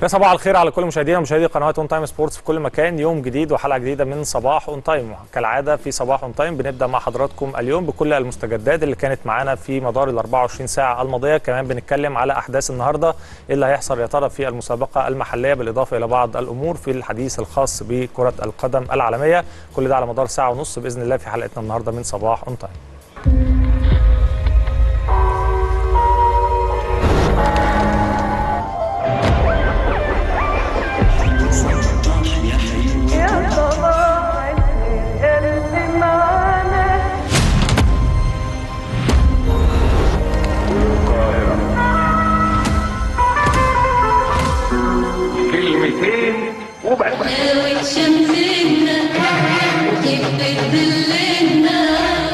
يا صباح الخير على كل مشاهدينا ومشاهدي قنوات اون تايم سبورتس في كل مكان يوم جديد وحلقه جديده من صباح اون تايم كالعاده في صباح اون تايم بنبدا مع حضراتكم اليوم بكل المستجدات اللي كانت معانا في مدار ال 24 ساعه الماضيه كمان بنتكلم على احداث النهارده ايه اللي هيحصل يا ترى في المسابقه المحليه بالاضافه الى بعض الامور في الحديث الخاص بكره القدم العالميه كل ده على مدار ساعه ونص باذن الله في حلقتنا النهارده من صباح اون تايم يا صباح الخير اللي معانا كلمتين وبس هاوت شمسنا وخفت ظلنا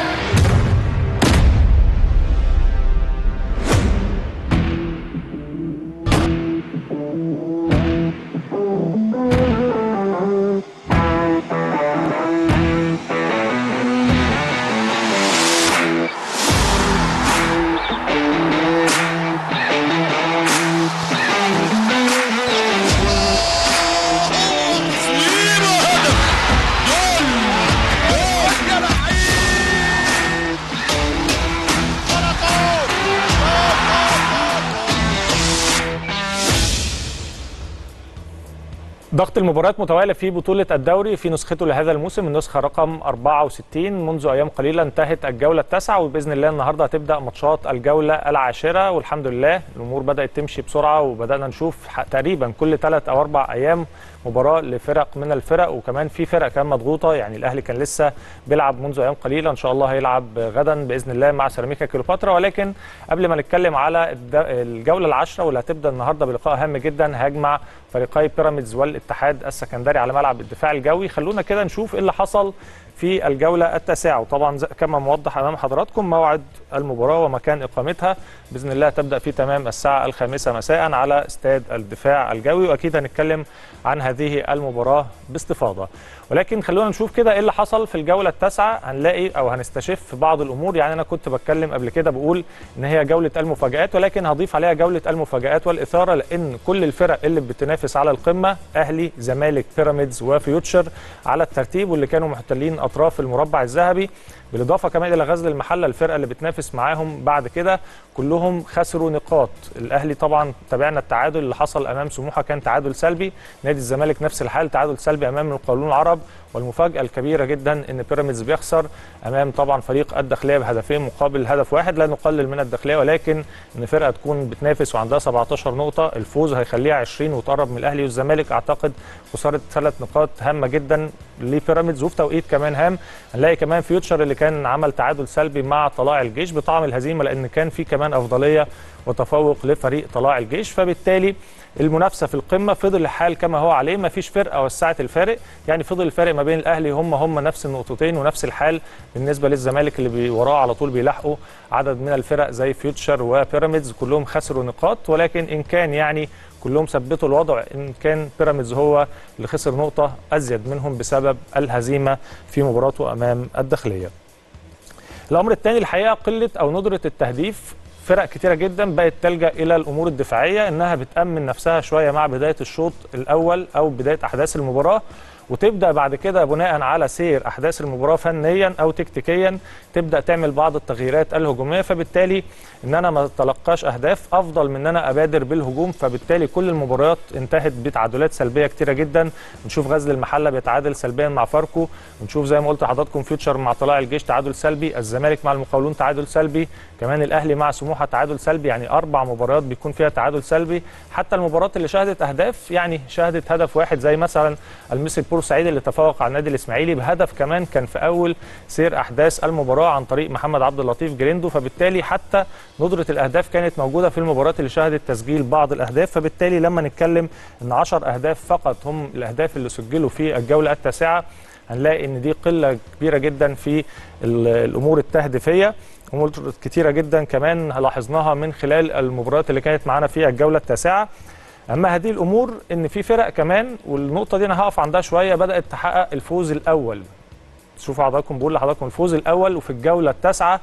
ضغط المباريات متوالي في بطولة الدوري في نسخته لهذا الموسم النسخة رقم 64 منذ أيام قليلة انتهت الجولة التاسعة وبإذن الله النهاردة هتبدأ ماتشات الجولة العاشرة والحمد لله الأمور بدأت تمشي بسرعة وبدأنا نشوف ح- تقريبا كل ثلاث أو أربع أيام مباراة لفرق من الفرق وكمان في فرق كان مضغوطة يعني الأهلي كان لسه بيلعب منذ أيام قليلة إن شاء الله هيلعب غدا بإذن الله مع سيراميكا كليوباترا ولكن قبل ما نتكلم على الد- الجولة العاشرة واللي هتبدأ النهاردة بلقاء هام جدا هيجمع فريقي بيراميدز والاتحاد السكندري على ملعب الدفاع الجوي خلونا كده نشوف ايه اللي حصل في الجولة التاسعة وطبعا زي- كما موضح أمام حضراتكم موعد المباراة ومكان إقامتها بإذن الله تبدأ في تمام الساعة الخامسة مساء على استاد الدفاع الجوي وأكيد هنتكلم عن هذه المباراة باستفاضة ولكن خلونا نشوف كده ايه اللي حصل في الجولة التاسعة هنلاقي أو هنستشف بعض الأمور يعني أنا كنت بتكلم قبل كده بقول إن هي جولة المفاجآت ولكن هضيف عليها جولة المفاجآت والإثارة لأن كل الفرق اللي بتنافس على القمة أهلي زمالك بيراميدز وفيوتشر على الترتيب واللي كانوا محتلين أطراف المربع الذهبي بالاضافه كمان الى غزل المحله الفرقه اللي بتنافس معاهم بعد كده كلهم خسروا نقاط الاهلي طبعا تابعنا التعادل اللي حصل امام سموحه كان تعادل سلبي نادي الزمالك نفس الحال تعادل سلبي امام المقاولون العرب والمفاجاه الكبيره جدا ان بيراميدز بيخسر امام طبعا فريق الداخليه بهدفين مقابل هدف واحد لا نقلل من الداخليه ولكن ان فرقه تكون بتنافس وعندها 17 نقطه الفوز هيخليها 20 وتقرب من الاهلي والزمالك اعتقد خساره ثلاث نقاط هامه جدا لبيراميدز وفي توقيت كمان هام هنلاقي كمان فيوتشر اللي كان عمل تعادل سلبي مع طلائع الجيش بطعم الهزيمه لان كان في كمان افضليه وتفوق لفريق طلائع الجيش فبالتالي المنافسه في القمه فضل الحال كما هو عليه ما فيش فرقه وسعت الفارق يعني فضل الفارق ما بين الاهلي هم هم نفس النقطتين ونفس الحال بالنسبه للزمالك اللي بي- وراه على طول بيلاحقوا عدد من الفرق زي فيوتشر وبيراميدز كلهم خسروا نقاط ولكن ان كان يعني كلهم ثبتوا الوضع ان كان بيراميدز هو اللي خسر نقطه ازيد منهم بسبب الهزيمه في مباراته امام الداخليه. الامر الثاني الحقيقه قله او ندره التهديف فرق كتيره جدا بقت تلجا الى الامور الدفاعيه انها بتامن نفسها شويه مع بدايه الشوط الاول او بدايه احداث المباراه وتبدا بعد كده بناء على سير احداث المباراه فنيا او تكتيكيا تبدا تعمل بعض التغييرات الهجوميه فبالتالي ان انا ما اتلقاش اهداف افضل من ان انا ابادر بالهجوم فبالتالي كل المباريات انتهت بتعادلات سلبيه كتيره جدا نشوف غزل المحله بيتعادل سلبيا مع فاركو ونشوف زي ما قلت لحضراتكم فيوتشر مع طلائع الجيش تعادل سلبي الزمالك مع المقاولون تعادل سلبي كمان الاهلي مع سموحه تعادل سلبي يعني اربع مباريات بيكون فيها تعادل سلبي حتى المباريات اللي شهدت اهداف يعني شهدت هدف واحد زي مثلا المصري بورسعيد اللي تفوق على النادي الاسماعيلي بهدف كمان كان في اول سير احداث المباراه عن طريق محمد عبد اللطيف جريندو فبالتالي حتى ندره الاهداف كانت موجوده في المباريات اللي شهدت تسجيل بعض الاهداف فبالتالي لما نتكلم ان 10 اهداف فقط هم الاهداف اللي سجلوا في الجوله التاسعه هنلاقي ان دي قله كبيره جدا في ال- الامور التهديفيه امور كتيره جدا كمان لاحظناها من خلال المباريات اللي كانت معانا في الجوله التاسعه اما هذه الامور ان في فرق كمان والنقطه دي انا هقف عندها شويه بدات تحقق الفوز الاول شوفوا حضراتكم بقول لحضراتكم الفوز الاول وفي الجوله التاسعه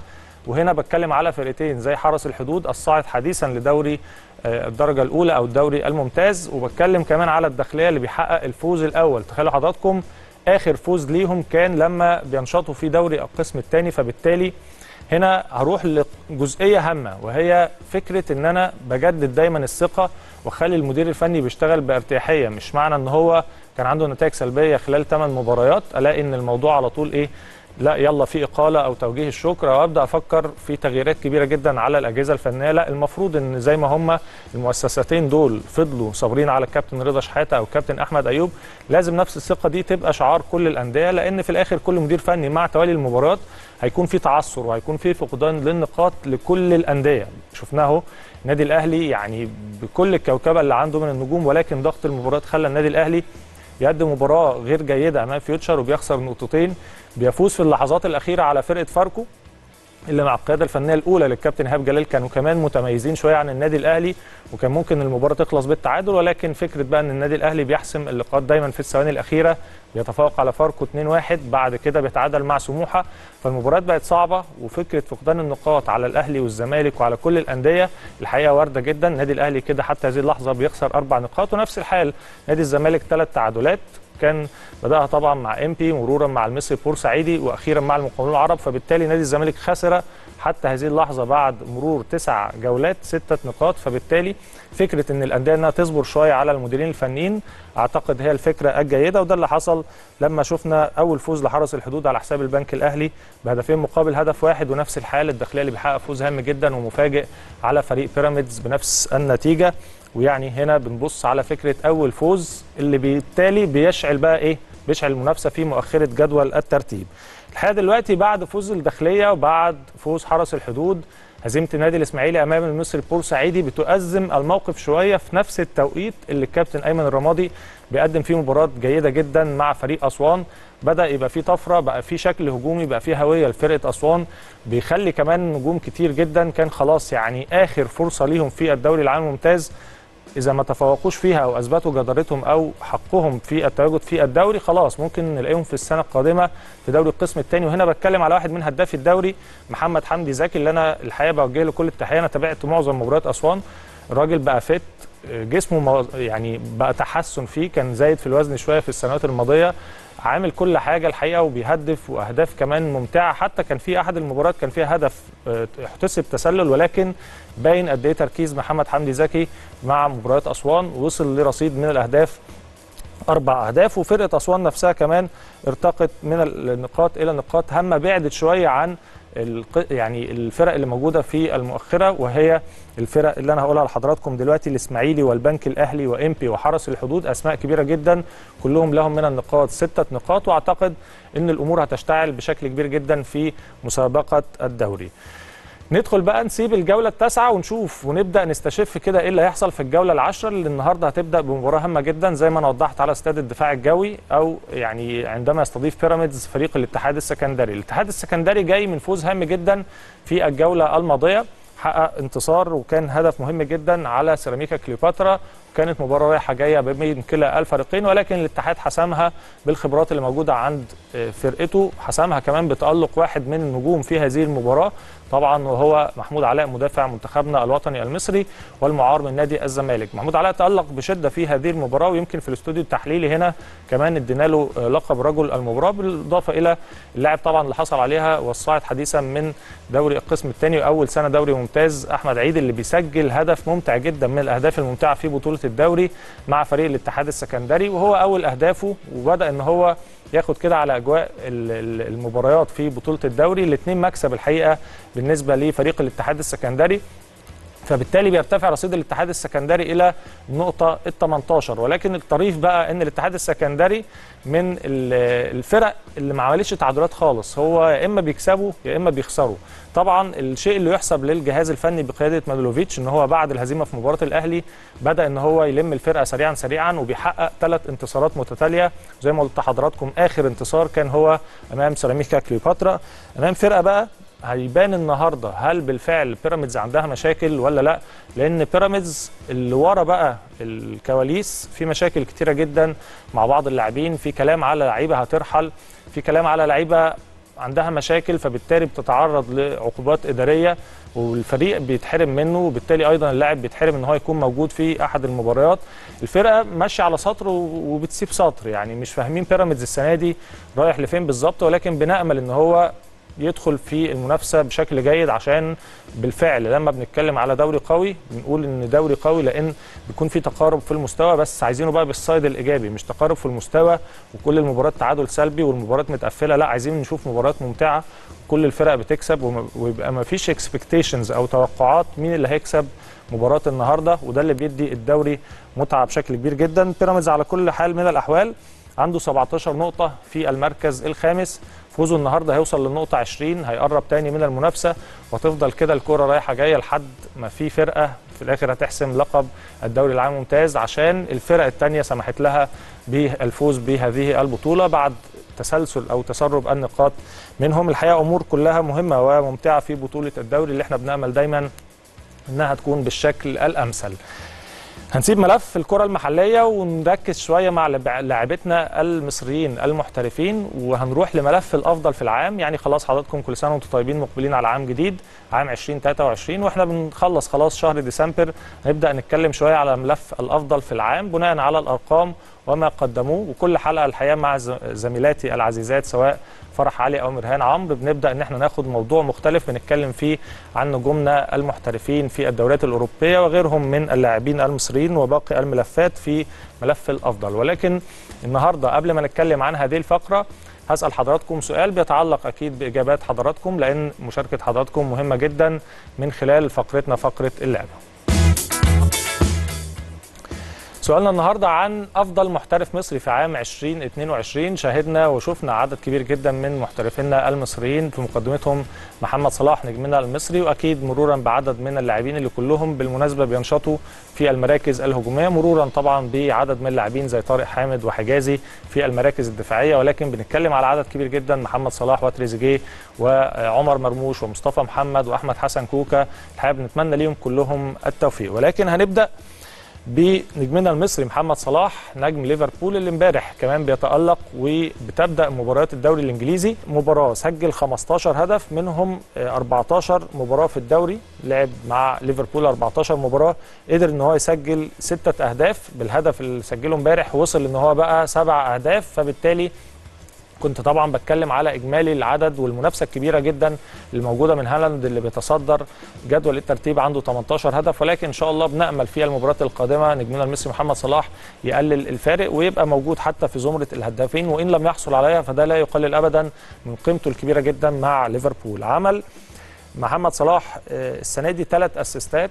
وهنا بتكلم على فرقتين زي حرس الحدود الصاعد حديثا لدوري آه، الدرجه الاولى او الدوري الممتاز وبتكلم كمان على الداخليه اللي بيحقق الفوز الاول تخيلوا حضراتكم اخر فوز ليهم كان لما بينشطوا في دوري القسم الثاني فبالتالي هنا هروح لجزئيه هامه وهي فكره ان انا بجدد دايما الثقه واخلي المدير الفني بيشتغل بارتياحيه مش معنى ان هو كان عنده نتائج سلبيه خلال 8 مباريات الاقي ان الموضوع على طول ايه لا يلا في اقاله او توجيه الشكر او ابدا افكر في تغييرات كبيره جدا على الاجهزه الفنيه لا المفروض ان زي ما هم المؤسستين دول فضلوا صابرين على الكابتن رضا شحاته او الكابتن احمد ايوب لازم نفس الثقه دي تبقى شعار كل الانديه لان في الاخر كل مدير فني مع توالي المباريات هيكون في تعثر وهيكون في فقدان للنقاط لكل الانديه شفناه اهو النادي الاهلي يعني بكل الكوكبه اللي عنده من النجوم ولكن ضغط المباريات خلى النادي الاهلي يقدم مباراه غير جيده امام فيوتشر وبيخسر نقطتين بيفوز في اللحظات الاخيره على فرقه فاركو اللي مع القياده الفنيه الاولى للكابتن ايهاب جلال كانوا كمان متميزين شويه عن النادي الاهلي وكان ممكن المباراه تخلص بالتعادل ولكن فكره بقى ان النادي الاهلي بيحسم اللقاءات دايما في الثواني الاخيره بيتفوق على فاركو 2-1 بعد كده بيتعادل مع سموحه فالمباريات بقت صعبه وفكره فقدان النقاط على الاهلي والزمالك وعلى كل الانديه الحقيقه وارده جدا النادي الاهلي كده حتى هذه اللحظه بيخسر اربع نقاط ونفس الحال نادي الزمالك ثلاث تعادلات كان بداها طبعا مع امبي مرورا مع المصري بورسعيدي واخيرا مع المقاولون العرب فبالتالي نادي الزمالك خسر حتى هذه اللحظه بعد مرور تسع جولات سته نقاط فبالتالي فكره ان الانديه انها تصبر شويه على المديرين الفنيين اعتقد هي الفكره الجيده وده اللي حصل لما شفنا اول فوز لحرس الحدود على حساب البنك الاهلي بهدفين مقابل هدف واحد ونفس الحال الداخليه اللي بيحقق فوز هام جدا ومفاجئ على فريق بيراميدز بنفس النتيجه ويعني هنا بنبص على فكره اول فوز اللي بالتالي بيشعل بقى ايه بيشعل المنافسه في مؤخره جدول الترتيب الحقيقه دلوقتي بعد فوز الداخليه وبعد فوز حرس الحدود هزيمه النادي الاسماعيلي امام المصري البورسعيدي بتؤزم الموقف شويه في نفس التوقيت اللي الكابتن ايمن الرمادي بيقدم فيه مباراه جيده جدا مع فريق اسوان بدا يبقى في طفره بقى في شكل هجومي بقى في هويه لفرقه اسوان بيخلي كمان نجوم كتير جدا كان خلاص يعني اخر فرصه ليهم في الدوري العام الممتاز اذا ما تفوقوش فيها او اثبتوا جدارتهم او حقهم في التواجد في الدوري خلاص ممكن نلاقيهم في السنه القادمه في دوري القسم الثاني وهنا بتكلم على واحد من هدافي الدوري محمد حمدي زكي اللي انا الحقيقه بوجه له كل التحيه انا تابعت معظم مباريات اسوان الراجل بقى فت جسمه مو- يعني بقى تحسن فيه كان زايد في الوزن شويه في السنوات الماضيه عامل كل حاجه الحقيقه وبيهدف واهداف كمان ممتعه حتى كان في احد المباريات كان فيها هدف آه، احتسب تسلل ولكن باين قد ايه تركيز محمد حمدي زكي مع مباريات اسوان وصل لرصيد من الاهداف اربع اهداف وفرقه اسوان نفسها كمان ارتقت من النقاط الى نقاط هامه بعدت شويه عن الق- يعني الفرق اللي موجوده في المؤخره وهي الفرق اللي انا هقولها لحضراتكم دلوقتي الاسماعيلي والبنك الاهلي وامبي وحرس الحدود اسماء كبيره جدا كلهم لهم من النقاط سته نقاط واعتقد ان الامور هتشتعل بشكل كبير جدا في مسابقه الدوري. ندخل بقى نسيب الجوله التاسعه ونشوف ونبدا نستشف كده ايه اللي هيحصل في الجوله العاشره اللي النهارده هتبدا بمباراه هامه جدا زي ما انا وضحت على استاد الدفاع الجوي او يعني عندما يستضيف بيراميدز فريق الاتحاد السكندري، الاتحاد السكندري جاي من فوز هام جدا في الجوله الماضيه حقق انتصار وكان هدف مهم جدا على سيراميكا كليوباترا كانت مباراه رايحه جايه بين كلا الفريقين ولكن الاتحاد حسمها بالخبرات اللي موجوده عند آه، فرقته حسمها كمان بتالق واحد من النجوم في هذه المباراه طبعا وهو محمود علاء مدافع منتخبنا الوطني المصري والمعار من نادي الزمالك محمود علاء تالق بشده في هذه المباراه ويمكن في الاستوديو التحليلي هنا كمان ادينا له آه، لقب رجل المباراه بالاضافه الى اللاعب طبعا اللي حصل عليها والصاعد حديثا من دوري القسم الثاني واول سنه دوري ممتاز احمد عيد اللي بيسجل هدف ممتع جدا من الاهداف الممتعه في بطوله الدوري مع فريق الاتحاد السكندري وهو اول اهدافه وبدا ان هو ياخد كده على اجواء ال- ال- المباريات في بطوله الدوري الاثنين مكسب الحقيقه بالنسبه لفريق الاتحاد السكندري فبالتالي بيرتفع رصيد الاتحاد السكندري الى النقطه ال 18 ولكن الطريف بقى ان الاتحاد السكندري من ال- الفرق اللي ما عملتش تعادلات خالص هو يا اما بيكسبوا يا اما بيخسروا طبعا الشيء اللي يحسب للجهاز الفني بقياده مانولوفيتش ان هو بعد الهزيمه في مباراه الاهلي بدا ان هو يلم الفرقه سريعا سريعا وبيحقق ثلاث انتصارات متتاليه زي ما قلت لحضراتكم اخر انتصار كان هو امام سيراميكا كليوباترا امام فرقه بقى هيبان النهارده هل بالفعل بيراميدز عندها مشاكل ولا لا لان بيراميدز اللي ورا بقى الكواليس في مشاكل كتيره جدا مع بعض اللاعبين في كلام على لعيبه هترحل في كلام على لعيبه عندها مشاكل فبالتالي بتتعرض لعقوبات اداريه والفريق بيتحرم منه وبالتالي ايضا اللاعب بيتحرم ان هو يكون موجود في احد المباريات الفرقه ماشيه على سطر وبتسيب سطر يعني مش فاهمين بيراميدز السنه دي رايح لفين بالظبط ولكن بنامل ان هو يدخل في المنافسه بشكل جيد عشان بالفعل لما بنتكلم على دوري قوي بنقول ان دوري قوي لان بيكون في تقارب في المستوى بس عايزينه بقى بالصيد الايجابي مش تقارب في المستوى وكل المباريات تعادل سلبي والمباريات متقفله لا عايزين نشوف مباريات ممتعه كل الفرق بتكسب وما- ويبقى ما فيش اكسبكتيشنز او توقعات مين اللي هيكسب مباراه النهارده وده اللي بيدي الدوري متعه بشكل كبير جدا بيراميدز على كل حال من الاحوال عنده 17 نقطة في المركز الخامس فوزه النهارده هيوصل للنقطة 20 هيقرب تاني من المنافسة وتفضل كده الكرة رايحة جاية لحد ما في فرقة في الآخر هتحسم لقب الدوري العام ممتاز عشان الفرق التانية سمحت لها بالفوز بهذه البطولة بعد تسلسل أو تسرب النقاط منهم الحقيقة أمور كلها مهمة وممتعة في بطولة الدوري اللي احنا بنأمل دايما انها تكون بالشكل الامثل هنسيب ملف الكرة المحلية ونركز شوية مع لعب- لاعبتنا المصريين المحترفين وهنروح لملف الأفضل في العام يعني خلاص حضراتكم كل سنة وانتم طيبين مقبلين على عام جديد عام 2023 واحنا بنخلص خلاص شهر ديسمبر هنبدأ نتكلم شوية على ملف الأفضل في العام بناء على الأرقام وما قدموه وكل حلقة الحقيقة مع ز- زميلاتي العزيزات سواء فرح علي او مرهان عمرو بنبدا ان احنا ناخد موضوع مختلف بنتكلم فيه عن نجومنا المحترفين في الدوريات الاوروبيه وغيرهم من اللاعبين المصريين وباقي الملفات في ملف الافضل ولكن النهارده قبل ما نتكلم عن هذه الفقره هسال حضراتكم سؤال بيتعلق اكيد باجابات حضراتكم لان مشاركه حضراتكم مهمه جدا من خلال فقرتنا فقره اللعبه سؤالنا النهارده عن افضل محترف مصري في عام 2022 شاهدنا وشفنا عدد كبير جدا من محترفينا المصريين في مقدمتهم محمد صلاح نجمنا المصري واكيد مرورا بعدد من اللاعبين اللي كلهم بالمناسبه بينشطوا في المراكز الهجوميه مرورا طبعا بعدد من اللاعبين زي طارق حامد وحجازي في المراكز الدفاعيه ولكن بنتكلم على عدد كبير جدا محمد صلاح وتريزيجيه وعمر مرموش ومصطفى محمد واحمد حسن كوكا الحقيقه بنتمنى ليهم كلهم التوفيق ولكن هنبدا بنجمنا المصري محمد صلاح نجم ليفربول اللي امبارح كمان بيتألق وبتبدأ مباريات الدوري الإنجليزي مباراة سجل 15 هدف منهم آه، 14 مباراة في الدوري لعب مع ليفربول 14 مباراة قدر ان هو يسجل ستة أهداف بالهدف اللي سجله امبارح وصل ان هو بقى سبع أهداف فبالتالي كنت طبعا بتكلم على اجمالي العدد والمنافسه الكبيره جدا اللي موجوده من هالاند اللي بيتصدر جدول الترتيب عنده 18 هدف ولكن ان شاء الله بنامل في المباراه القادمه نجمنا المصري محمد صلاح يقلل الفارق ويبقى موجود حتى في زمره الهدافين وان لم يحصل عليها فده لا يقلل ابدا من قيمته الكبيره جدا مع ليفربول عمل محمد صلاح آه، السنه دي ثلاث اسيستات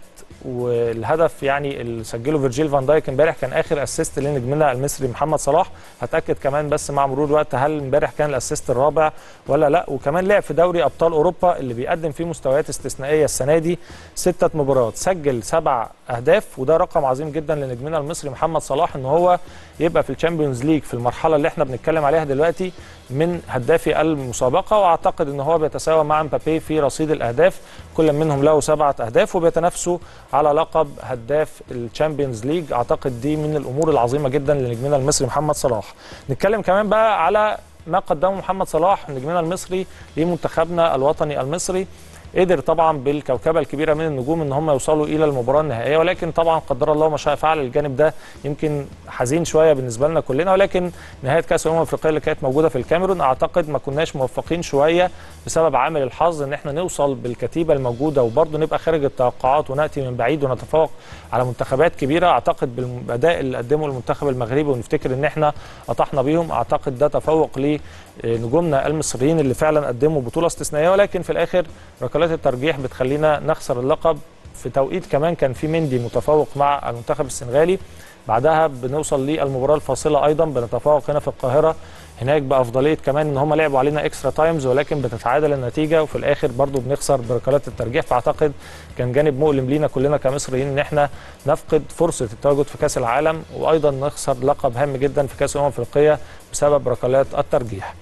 والهدف يعني اللي سجله فيرجيل فان دايك امبارح كان اخر اسيست لنجمنا المصري محمد صلاح هتاكد كمان بس مع مرور الوقت هل امبارح كان الاسيست الرابع ولا لا وكمان لعب في دوري ابطال اوروبا اللي بيقدم فيه مستويات استثنائيه السنه دي سته مباريات سجل سبع اهداف وده رقم عظيم جدا لنجمنا المصري محمد صلاح ان هو يبقى في الشامبيونز ليج في المرحله اللي احنا بنتكلم عليها دلوقتي من هدافي المسابقه واعتقد ان هو بيتساوى مع مبابي في رصيد الاهداف كل منهم له سبعه اهداف وبيتنافسوا على لقب هداف الشامبيونز ليج اعتقد دي من الامور العظيمه جدا لنجمنا المصري محمد صلاح نتكلم كمان بقى على ما قدمه محمد صلاح نجمنا المصري لمنتخبنا الوطني المصري قدر طبعا بالكوكبه الكبيره من النجوم ان هم يوصلوا الى المباراه النهائيه ولكن طبعا قدر الله ما شاء فعل الجانب ده يمكن حزين شويه بالنسبه لنا كلنا ولكن نهايه كاس الامم الافريقيه اللي كانت موجوده في الكاميرون اعتقد ما كناش موفقين شويه بسبب عامل الحظ ان احنا نوصل بالكتيبه الموجوده وبرضه نبقى خارج التوقعات وناتي من بعيد ونتفوق على منتخبات كبيره اعتقد بالاداء اللي قدمه المنتخب المغربي ونفتكر ان احنا اطحنا بيهم اعتقد ده تفوق لنجومنا المصريين اللي فعلا قدموا بطوله استثنائيه ولكن في الاخر ركلات الترجيح بتخلينا نخسر اللقب في توقيت كمان كان في مندي متفوق مع المنتخب السنغالي بعدها بنوصل للمباراه الفاصله ايضا بنتفوق هنا في القاهره هناك بافضليه كمان ان هم لعبوا علينا اكسترا تايمز ولكن بتتعادل النتيجه وفي الاخر برضو بنخسر بركلات الترجيح فاعتقد كان جانب مؤلم لينا كلنا كمصريين ان احنا نفقد فرصه التواجد في كاس العالم وايضا نخسر لقب هام جدا في كاس الامم الافريقيه بسبب ركلات الترجيح.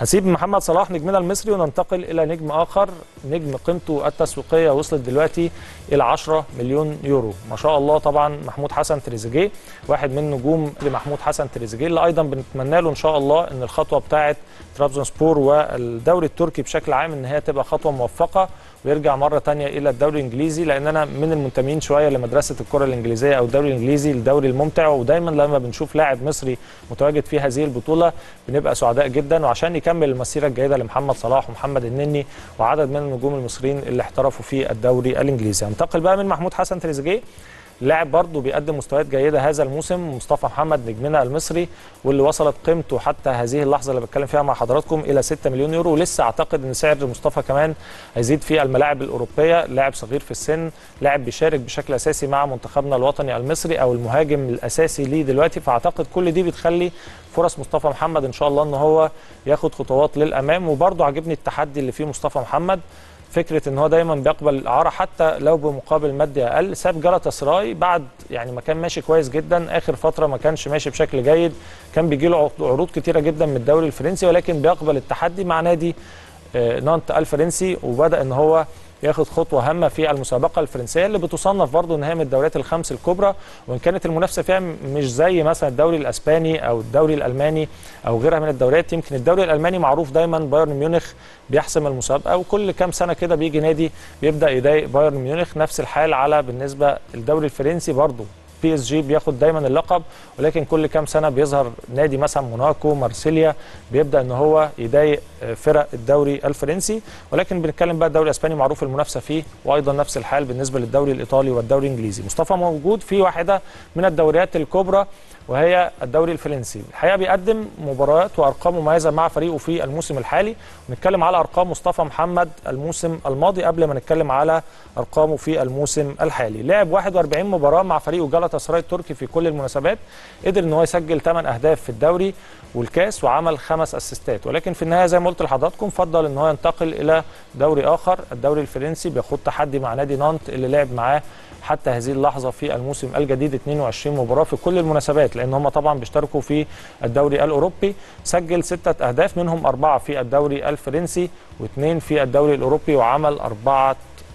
هسيب محمد صلاح نجمنا المصري وننتقل الى نجم اخر نجم قيمته التسويقيه وصلت دلوقتي الى 10 مليون يورو ما شاء الله طبعا محمود حسن تريزيجيه واحد من نجوم محمود حسن تريزيجيه اللي ايضا بنتمنى له ان شاء الله ان الخطوه بتاعه ترابزون سبور والدوري التركي بشكل عام ان هي تبقى خطوه موفقه ويرجع مره تانية الى الدوري الانجليزي لان انا من المنتمين شويه لمدرسه الكره الانجليزيه او الدوري الانجليزي الدوري الممتع ودايما لما بنشوف لاعب مصري متواجد في هذه البطوله بنبقى سعداء جدا وعشان يكمل المسيره الجيده لمحمد صلاح ومحمد النني وعدد من النجوم المصريين اللي احترفوا في الدوري الانجليزي هنتقل بقى من محمود حسن تريزيجيه لاعب برضه بيقدم مستويات جيده هذا الموسم مصطفى محمد نجمنا المصري واللي وصلت قيمته حتى هذه اللحظه اللي بتكلم فيها مع حضراتكم الى 6 مليون يورو ولسه اعتقد ان سعر مصطفى كمان هيزيد في الملاعب الاوروبيه لاعب صغير في السن لاعب بيشارك بشكل اساسي مع منتخبنا الوطني المصري او المهاجم الاساسي ليه دلوقتي فاعتقد كل دي بتخلي فرص مصطفى محمد ان شاء الله ان هو ياخد خطوات للامام وبرضه عاجبني التحدي اللي فيه مصطفى محمد فكره ان هو دايما بيقبل الاعاره حتى لو بمقابل مادي اقل ساب جلطة سراي بعد يعني ما كان ماشي كويس جدا اخر فتره ما كانش ماشي بشكل جيد كان بيجي له عروض كتيره جدا من الدوري الفرنسي ولكن بيقبل التحدي مع نادي آه، نانت الفرنسي وبدا ان هو ياخد خطوه هامه في المسابقه الفرنسيه اللي بتصنف برضه ان هي من الدوريات الخمس الكبرى وان كانت المنافسه فيها مش زي مثلا الدوري الاسباني او الدوري الالماني او غيرها من الدوريات يمكن الدوري الالماني معروف دايما بايرن ميونخ بيحسم المسابقه وكل كام سنه كده بيجي نادي بيبدا يضايق بايرن ميونخ نفس الحال على بالنسبه للدوري الفرنسي برضه بي اس جي بياخد دايما اللقب ولكن كل كام سنه بيظهر نادي مثلا موناكو مارسيليا بيبدا ان هو يضايق فرق الدوري الفرنسي ولكن بنتكلم بقى الدوري الاسباني معروف المنافسه فيه وايضا نفس الحال بالنسبه للدوري الايطالي والدوري الانجليزي مصطفى موجود في واحده من الدوريات الكبرى وهي الدوري الفرنسي الحقيقه بيقدم مباريات وارقام مميزه مع فريقه في الموسم الحالي ونتكلم على ارقام مصطفى محمد الموسم الماضي قبل ما نتكلم على ارقامه في الموسم الحالي لعب 41 مباراه مع فريقه جلطة سراي التركي في كل المناسبات قدر ان هو يسجل 8 اهداف في الدوري والكاس وعمل خمس اسيستات ولكن في النهايه زي ما قلت لحضراتكم فضل ان هو ينتقل الى دوري اخر الدوري الفرنسي بيخوض تحدي مع نادي نانت اللي لعب معاه حتى هذه اللحظه في الموسم الجديد 22 مباراه في كل المناسبات لان هم طبعا بيشتركوا في الدوري الاوروبي سجل سته اهداف منهم اربعه في الدوري الفرنسي واثنين في الدوري الاوروبي وعمل اربعه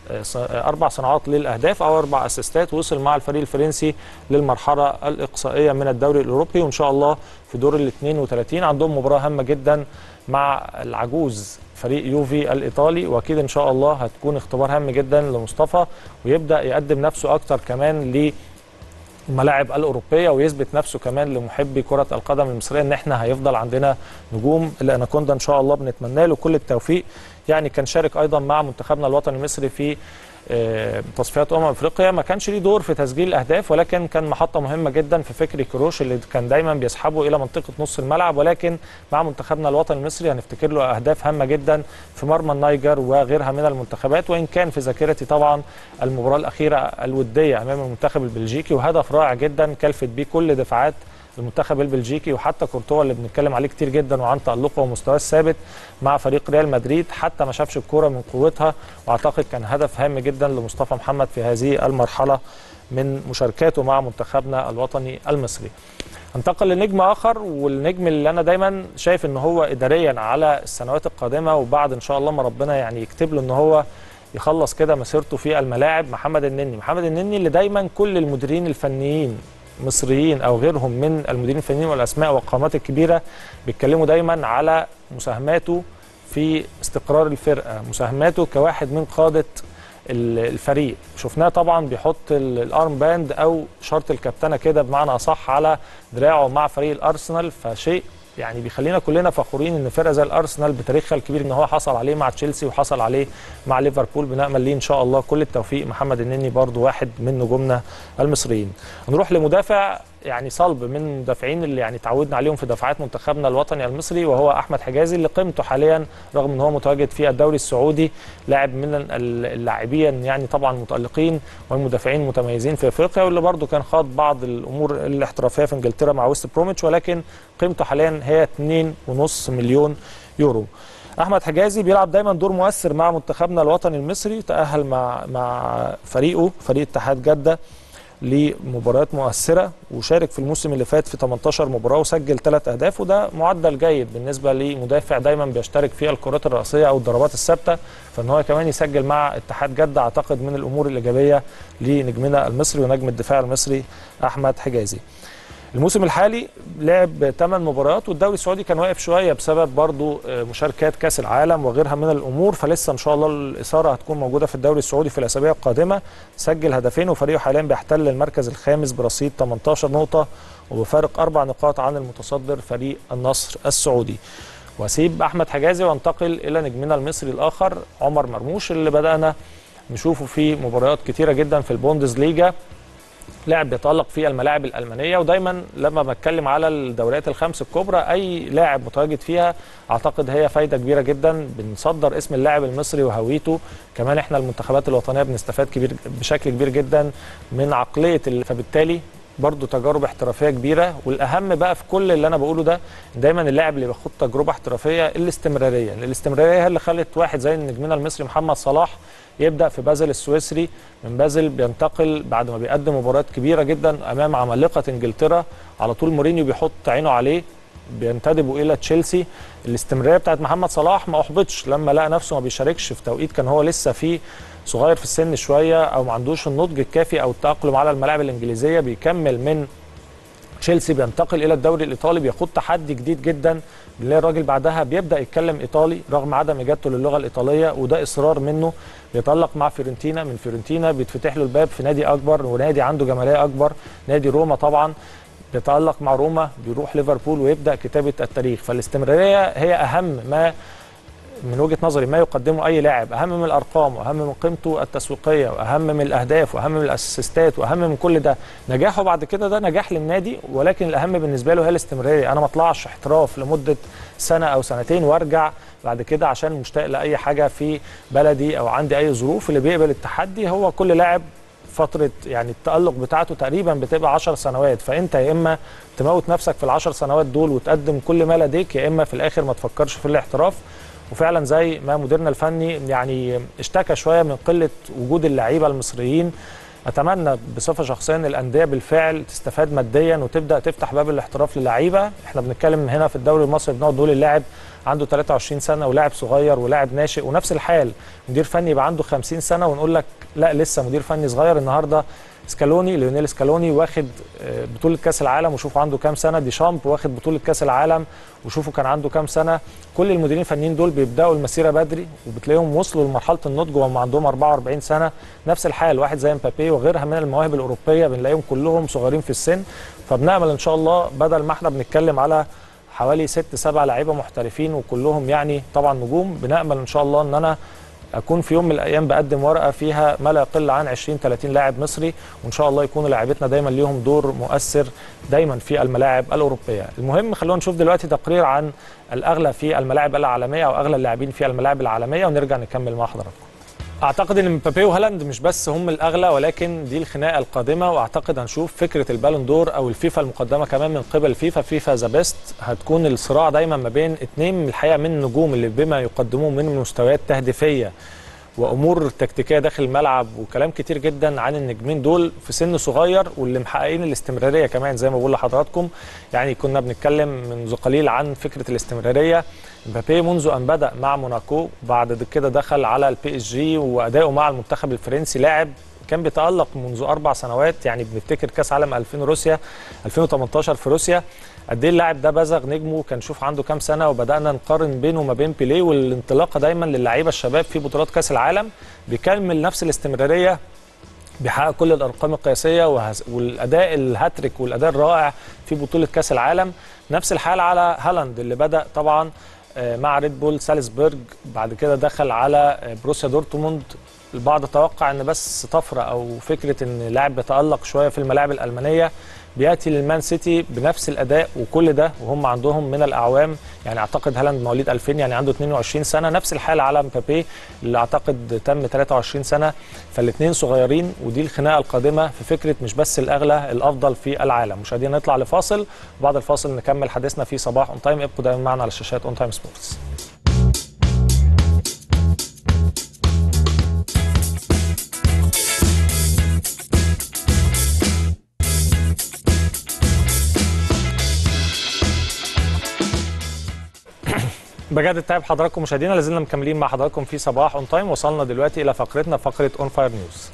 اربع صناعات للاهداف او اربع اسيستات وصل مع الفريق الفرنسي للمرحله الاقصائيه من الدوري الاوروبي وان شاء الله في دور ال 32 عندهم مباراه هامه جدا مع العجوز فريق يوفي الايطالي واكيد ان شاء الله هتكون اختبار هام جدا لمصطفى ويبدا يقدم نفسه اكتر كمان ل الملاعب الاوروبيه ويثبت نفسه كمان لمحبي كره القدم المصريه ان احنا هيفضل عندنا نجوم الاناكوندا ان شاء الله بنتمنى له كل التوفيق يعني كان شارك ايضا مع منتخبنا الوطني المصري في تصفيات امم افريقيا ما كانش ليه دور في تسجيل الاهداف ولكن كان محطه مهمه جدا في فكري كروش اللي كان دايما بيسحبه الى منطقه نص الملعب ولكن مع منتخبنا الوطني المصري هنفتكر له اهداف هامه جدا في مرمى النيجر وغيرها من المنتخبات وان كان في ذاكرتي طبعا المباراه الاخيره الوديه امام المنتخب البلجيكي وهدف رائع جدا كلفت بيه كل دفاعات المنتخب البلجيكي وحتى كورتوا اللي بنتكلم عليه كتير جدا وعن تألقه ومستواه الثابت مع فريق ريال مدريد حتى ما شافش الكوره من قوتها واعتقد كان هدف هام جدا لمصطفى محمد في هذه المرحله من مشاركاته مع منتخبنا الوطني المصري. انتقل لنجم اخر والنجم اللي انا دايما شايف ان هو اداريا على السنوات القادمه وبعد ان شاء الله ما ربنا يعني يكتب له ان هو يخلص كده مسيرته في الملاعب محمد النني، محمد النني اللي دايما كل المديرين الفنيين مصريين او غيرهم من المديرين الفنيين والاسماء والقامات الكبيره بيتكلموا دايما على مساهماته في استقرار الفرقه مساهماته كواحد من قاده الفريق شفناه طبعا بيحط الارم باند او شرط الكابتنه كده بمعنى اصح على دراعه مع فريق الارسنال فشيء يعني بيخلينا كلنا فخورين ان فرقه زي الارسنال بتاريخها الكبير ان هو حصل عليه مع تشيلسي وحصل عليه مع ليفربول بنامل ليه ان شاء الله كل التوفيق محمد النني برضو واحد من نجومنا المصريين نروح لمدافع يعني صلب من المدافعين اللي يعني تعودنا عليهم في دفاعات منتخبنا الوطني المصري وهو احمد حجازي اللي قيمته حاليا رغم ان هو متواجد في الدوري السعودي لاعب من اللاعبين يعني طبعا متالقين والمدافعين متميزين في افريقيا واللي برضه كان خاض بعض الامور الاحترافيه في انجلترا مع ويست بروميتش ولكن قيمته حاليا هي 2.5 مليون يورو احمد حجازي بيلعب دايما دور مؤثر مع منتخبنا الوطني المصري تاهل مع مع فريقه فريق اتحاد جده لمباريات مؤثره وشارك في الموسم اللي فات في 18 مباراه وسجل ثلاث اهداف وده معدل جيد بالنسبه لمدافع دايما بيشترك في الكرات الرأسيه او الضربات الثابته فان هو كمان يسجل مع اتحاد جده اعتقد من الامور الايجابيه لنجمنا المصري ونجم الدفاع المصري احمد حجازي. الموسم الحالي لعب 8 مباريات والدوري السعودي كان واقف شويه بسبب برضو آه، مشاركات كاس العالم وغيرها من الامور فلسه ان شاء الله الاثاره هتكون موجوده في الدوري السعودي في الاسابيع القادمه سجل هدفين وفريقه حاليا بيحتل المركز الخامس برصيد 18 نقطه وبفارق اربع نقاط عن المتصدر فريق النصر السعودي واسيب احمد حجازي وانتقل الى نجمنا المصري الاخر عمر مرموش اللي بدانا نشوفه في مباريات كتيره جدا في البوندز ليجا لاعب بيتالق في الملاعب الالمانيه ودايما لما بتكلم على الدوريات الخمس الكبرى اي لاعب متواجد فيها اعتقد هي فايده كبيره جدا بنصدر اسم اللاعب المصري وهويته كمان احنا المنتخبات الوطنيه بنستفاد كبير بشكل كبير جدا من عقليه ال- فبالتالي برضه تجارب احترافيه كبيره والاهم بقى في كل اللي انا بقوله ده دايما اللاعب اللي بياخد تجربه احترافيه الاستمراريه الاستمراريه هي اللي خلت واحد زي نجمنا المصري محمد صلاح يبدا في بازل السويسري من بازل بينتقل بعد ما بيقدم مباريات كبيره جدا امام عمالقه انجلترا على طول مورينيو بيحط عينه عليه بينتدبوا الى تشيلسي الاستمراريه بتاعت محمد صلاح ما احبطش لما لقى نفسه ما بيشاركش في توقيت كان هو لسه فيه صغير في السن شويه او ما عندوش النضج الكافي او التاقلم على الملاعب الانجليزيه بيكمل من تشيلسي بينتقل الى الدوري الايطالي بيخوض تحدي جديد جدا بنلاقي الراجل بعدها بيبدا يتكلم ايطالي رغم عدم اجابته للغه الايطاليه وده اصرار منه بيتالق مع فيورنتينا من فيورنتينا بيتفتح له الباب في نادي اكبر ونادي عنده جماهيريه اكبر نادي روما طبعا بيتالق مع روما بيروح ليفربول ويبدا كتابه التاريخ فالاستمراريه هي اهم ما من وجهه نظري ما يقدمه اي لاعب اهم من الارقام واهم من قيمته التسويقيه واهم من الاهداف واهم من الاسيستات واهم من كل ده نجاحه بعد كده ده نجاح للنادي ولكن الاهم بالنسبه له هي الاستمراريه انا ما اطلعش احتراف لمده سنه او سنتين وارجع بعد كده عشان مشتاق لاي حاجه في بلدي او عندي اي ظروف اللي بيقبل التحدي هو كل لاعب فتره يعني التالق بتاعته تقريبا بتبقى 10 سنوات فانت يا اما تموت نفسك في العشر سنوات دول وتقدم كل ما لديك يا اما في الاخر ما تفكرش في الاحتراف وفعلا زي ما مديرنا الفني يعني اشتكى شويه من قله وجود اللعيبه المصريين اتمنى بصفه شخصيه ان الانديه بالفعل تستفاد ماديا وتبدا تفتح باب الاحتراف للعيبه احنا بنتكلم هنا في الدوري المصري بنقعد نقول اللاعب عنده 23 سنه ولاعب صغير ولاعب ناشئ ونفس الحال مدير فني يبقى عنده 50 سنه ونقول لك لا لسه مدير فني صغير النهارده سكالوني ليونيل سكالوني واخد آه، بطوله كاس العالم وشوفوا عنده كام سنه ديشامب واخد بطوله كاس العالم وشوفوا كان عنده كام سنه كل المديرين الفنيين دول بيبداوا المسيره بدري وبتلاقيهم وصلوا لمرحله النضج وهم عندهم 44 سنه نفس الحال واحد زي مبابي وغيرها من المواهب الاوروبيه بنلاقيهم كلهم صغيرين في السن فبنامل ان شاء الله بدل ما احنا بنتكلم على حوالي ست سبع لعيبه محترفين وكلهم يعني طبعا نجوم بنامل ان شاء الله ان انا اكون في يوم من الايام بقدم ورقه فيها ما لا يقل عن 20 30 لاعب مصري وان شاء الله يكونوا لاعبتنا دايما ليهم دور مؤثر دايما في الملاعب الاوروبيه المهم خلونا نشوف دلوقتي تقرير عن الاغلى في الملاعب العالميه او اغلى اللاعبين في الملاعب العالميه ونرجع نكمل مع حضراتكم اعتقد ان مبابي وهالاند مش بس هم الاغلى ولكن دي الخناقه القادمه واعتقد هنشوف فكره البالون دور او الفيفا المقدمه كمان من قبل فيفا فيفا ذا بيست هتكون الصراع دايما ما بين اثنين من الحقيقه من النجوم اللي بما يقدموه من مستويات تهديفيه وامور تكتيكيه داخل الملعب وكلام كتير جدا عن النجمين دول في سن صغير واللي محققين الاستمراريه كمان زي ما بقول لحضراتكم يعني كنا بنتكلم منذ قليل عن فكره الاستمراريه مبابي منذ ان بدا مع موناكو بعد كده دخل على البي اس جي واداؤه مع المنتخب الفرنسي لاعب كان بيتالق منذ اربع سنوات يعني بنفتكر كاس عالم 2000 روسيا 2018 في روسيا قد ايه اللاعب ده بزغ نجمه كان شوف عنده كام سنه وبدانا نقارن بينه وما بين بيليه والانطلاقه دايما للعيبه الشباب في بطولات كاس العالم بيكمل نفس الاستمراريه بيحقق كل الارقام القياسيه وهز- والاداء الهاتريك والاداء الرائع في بطوله كاس العالم نفس الحال على هالاند اللي بدا طبعا آه، مع ريد بول سالزبورج بعد كده دخل على آه، بروسيا دورتموند البعض توقع ان بس طفره او فكره ان لاعب بيتالق شويه في الملاعب الالمانيه بياتي للمان سيتي بنفس الاداء وكل ده وهم عندهم من الاعوام يعني اعتقد هالاند مواليد 2000 يعني عنده 22 سنه نفس الحال على مبابي اللي اعتقد تم 23 سنه فالاثنين صغيرين ودي الخناقه القادمه في فكره مش بس الاغلى الافضل في العالم مشاهدينا نطلع لفاصل وبعد الفاصل نكمل حديثنا في صباح اون تايم ابقوا دايما معنا على شاشات اون تايم سبورتس بجد تعب حضراتكم مشاهدينا لازلنا مكملين مع حضراتكم في صباح اون تايم وصلنا دلوقتي الى فقرتنا فقره اون فاير نيوز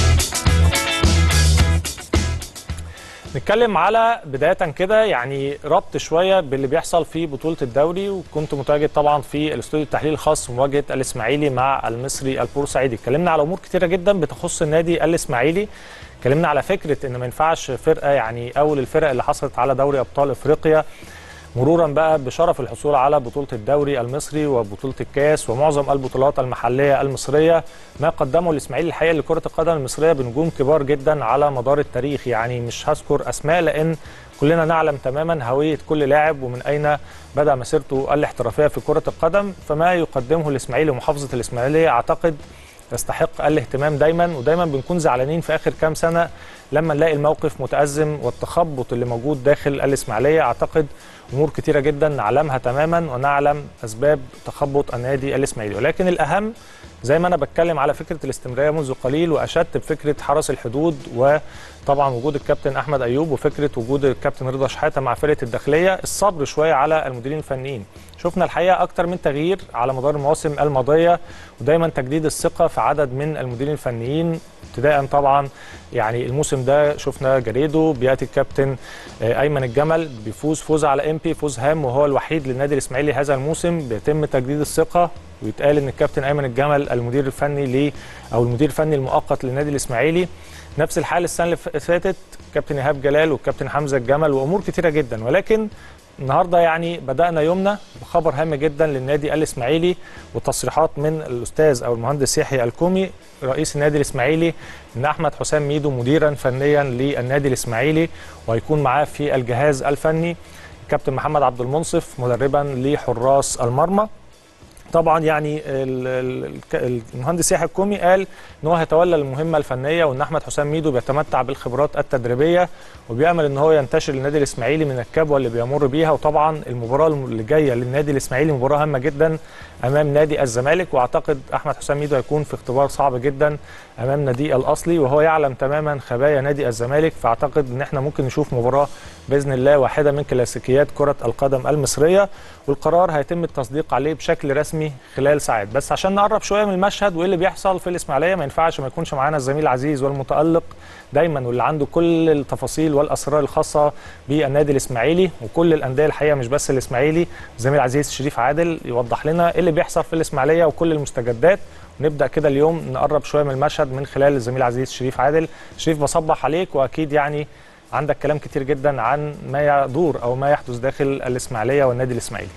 نتكلم على بداية كده يعني ربط شوية باللي بيحصل في بطولة الدوري وكنت متواجد طبعا في الاستوديو التحليل الخاص بمواجهة الإسماعيلي مع المصري البورسعيدي اتكلمنا على أمور كتيرة جدا بتخص النادي الإسماعيلي اتكلمنا على فكرة إن ما ينفعش فرقة يعني أول الفرق اللي حصلت على دوري أبطال إفريقيا مرورا بقى بشرف الحصول على بطولة الدوري المصري وبطولة الكاس ومعظم البطولات المحلية المصرية ما قدمه الإسماعيلي الحقيقة لكرة القدم المصرية بنجوم كبار جدا على مدار التاريخ يعني مش هذكر أسماء لأن كلنا نعلم تماما هوية كل لاعب ومن أين بدأ مسيرته الاحترافية في كرة القدم فما يقدمه الإسماعيلي ومحافظة الإسماعيلية أعتقد يستحق الاهتمام دايما ودايما بنكون زعلانين في اخر كام سنه لما نلاقي الموقف متازم والتخبط اللي موجود داخل الاسماعيليه اعتقد امور كتيره جدا نعلمها تماما ونعلم اسباب تخبط النادي الاسماعيلي ولكن الاهم زي ما انا بتكلم على فكره الاستمراريه منذ قليل واشدت بفكره حرس الحدود وطبعا وجود الكابتن احمد ايوب وفكره وجود الكابتن رضا شحاته مع فرقه الداخليه الصبر شويه على المديرين الفنيين شفنا الحقيقه اكتر من تغيير على مدار المواسم الماضيه ودايما تجديد الثقه في عدد من المديرين الفنيين ابتداء طبعا يعني الموسم ده شفنا جريدو بياتي الكابتن آه، ايمن الجمل بيفوز فوز على ام بي فوز هام وهو الوحيد للنادي الاسماعيلي هذا الموسم بيتم تجديد الثقه ويتقال ان الكابتن ايمن الجمل المدير الفني ليه او المدير الفني المؤقت للنادي الاسماعيلي نفس الحال السنه اللي فاتت كابتن ايهاب جلال والكابتن حمزه الجمل وامور كتيره جدا ولكن النهارده يعني بدانا يومنا بخبر هام جدا للنادي الاسماعيلي وتصريحات من الاستاذ او المهندس يحيى الكومي رئيس النادي الاسماعيلي ان احمد حسام ميدو مديرا فنيا للنادي الاسماعيلي وهيكون معاه في الجهاز الفني كابتن محمد عبد المنصف مدربا لحراس المرمى طبعا يعني ال- ال- المهندس يحيى الكومي قال ان هو هيتولى المهمه الفنيه وان احمد حسام ميدو بيتمتع بالخبرات التدريبيه وبيامل ان هو ينتشر النادي الاسماعيلي من الكبوه اللي بيمر بيها وطبعا المباراه اللي جايه للنادي الاسماعيلي مباراه هامه جدا امام نادي الزمالك واعتقد احمد حسام ميدو هيكون في اختبار صعب جدا امام نادي الاصلي وهو يعلم تماما خبايا نادي الزمالك فاعتقد ان احنا ممكن نشوف مباراه باذن الله واحده من كلاسيكيات كره القدم المصريه والقرار هيتم التصديق عليه بشكل رسمي خلال ساعات بس عشان نقرب شويه من المشهد وايه اللي بيحصل في الاسماعيليه ما ينفعش ما يكونش معانا الزميل العزيز والمتالق دايما واللي عنده كل التفاصيل والاسرار الخاصه بالنادي الاسماعيلي وكل الانديه الحقيقه مش بس الاسماعيلي الزميل العزيز شريف عادل يوضح لنا ايه اللي بيحصل في الاسماعيليه وكل المستجدات ونبدا كده اليوم نقرب شويه من المشهد من خلال الزميل العزيز شريف عادل شريف بصبح عليك واكيد يعني عندك كلام كتير جدا عن ما يدور او ما يحدث داخل الاسماعيليه والنادي الاسماعيلي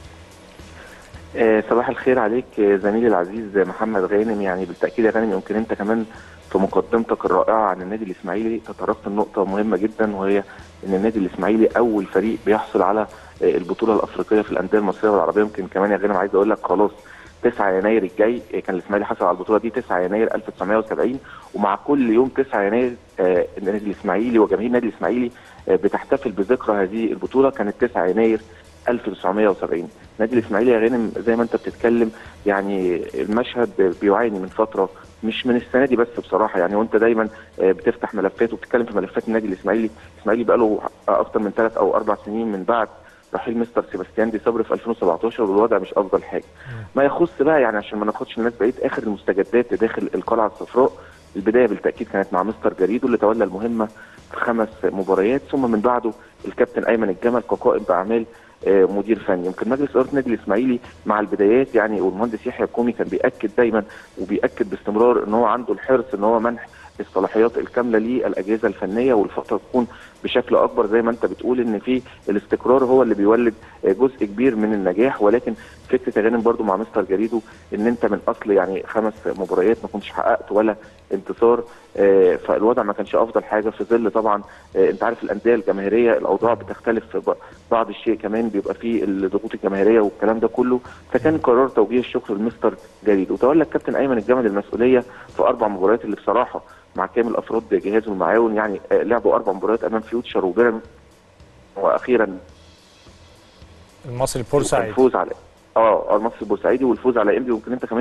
آه، صباح الخير عليك آه، زميلي العزيز محمد غانم يعني بالتاكيد يا غانم يمكن انت كمان في مقدمتك الرائعه عن النادي الاسماعيلي تطرقت لنقطه مهمه جدا وهي ان النادي الاسماعيلي اول فريق بيحصل على آه، البطوله الافريقيه في الانديه المصريه والعربيه يمكن كمان يا غانم عايز اقول لك خلاص 9 يناير الجاي آه، كان الاسماعيلي حصل على البطوله دي 9 يناير 1970 ومع كل يوم 9 يناير آه، النادي الاسماعيلي وجماهير النادي الاسماعيلي آه، بتحتفل بذكرى هذه البطوله كانت 9 يناير 1970 نادي الاسماعيلي يا غانم زي ما انت بتتكلم يعني المشهد بيعاني من فتره مش من السنه دي بس بصراحه يعني وانت دايما آه، بتفتح ملفات وبتتكلم في ملفات النادي الاسماعيلي الاسماعيلي بقى له اكتر من ثلاث او اربع سنين من بعد رحيل مستر سيباستيان دي صبري في 2017 والوضع مش افضل حاجه ما يخص بقى يعني عشان ما ناخدش الناس بقيه اخر المستجدات داخل القلعه الصفراء البدايه بالتاكيد كانت مع مستر جريدو اللي تولى المهمه في خمس مباريات ثم من بعده الكابتن ايمن الجمل كقائم باعمال آه، مدير فني يمكن مجلس اداره النادي الاسماعيلي مع البدايات يعني والمهندس يحيى الكومي كان بياكد دايما وبياكد باستمرار ان هو عنده الحرص ان هو منح الصلاحيات الكامله للاجهزه الفنيه والفتره تكون بشكل اكبر زي ما انت بتقول ان في الاستقرار هو اللي بيولد آه، جزء كبير من النجاح ولكن فكره يا غانم برضو مع مستر جريدو ان انت من اصل يعني خمس مباريات ما كنتش حققت ولا انتصار آه، فالوضع ما كانش افضل حاجه في ظل طبعا آه، انت عارف الانديه الجماهيريه الاوضاع بتختلف في ب- بعض الشيء كمان بيبقى فيه الضغوط الجماهيريه والكلام ده كله فكان قرار توجيه الشكر لمستر جريدو وتولى الكابتن ايمن الجمل المسؤوليه في اربع مباريات اللي بصراحه مع كامل افراد جهازه المعاون يعني آه، لعبوا اربع مباريات امام فيوتشر وبيراميدز واخيرا المصري البورسعيدي الفوز على اه المصري البورسعيدي والفوز على انبي ويمكن انت كمان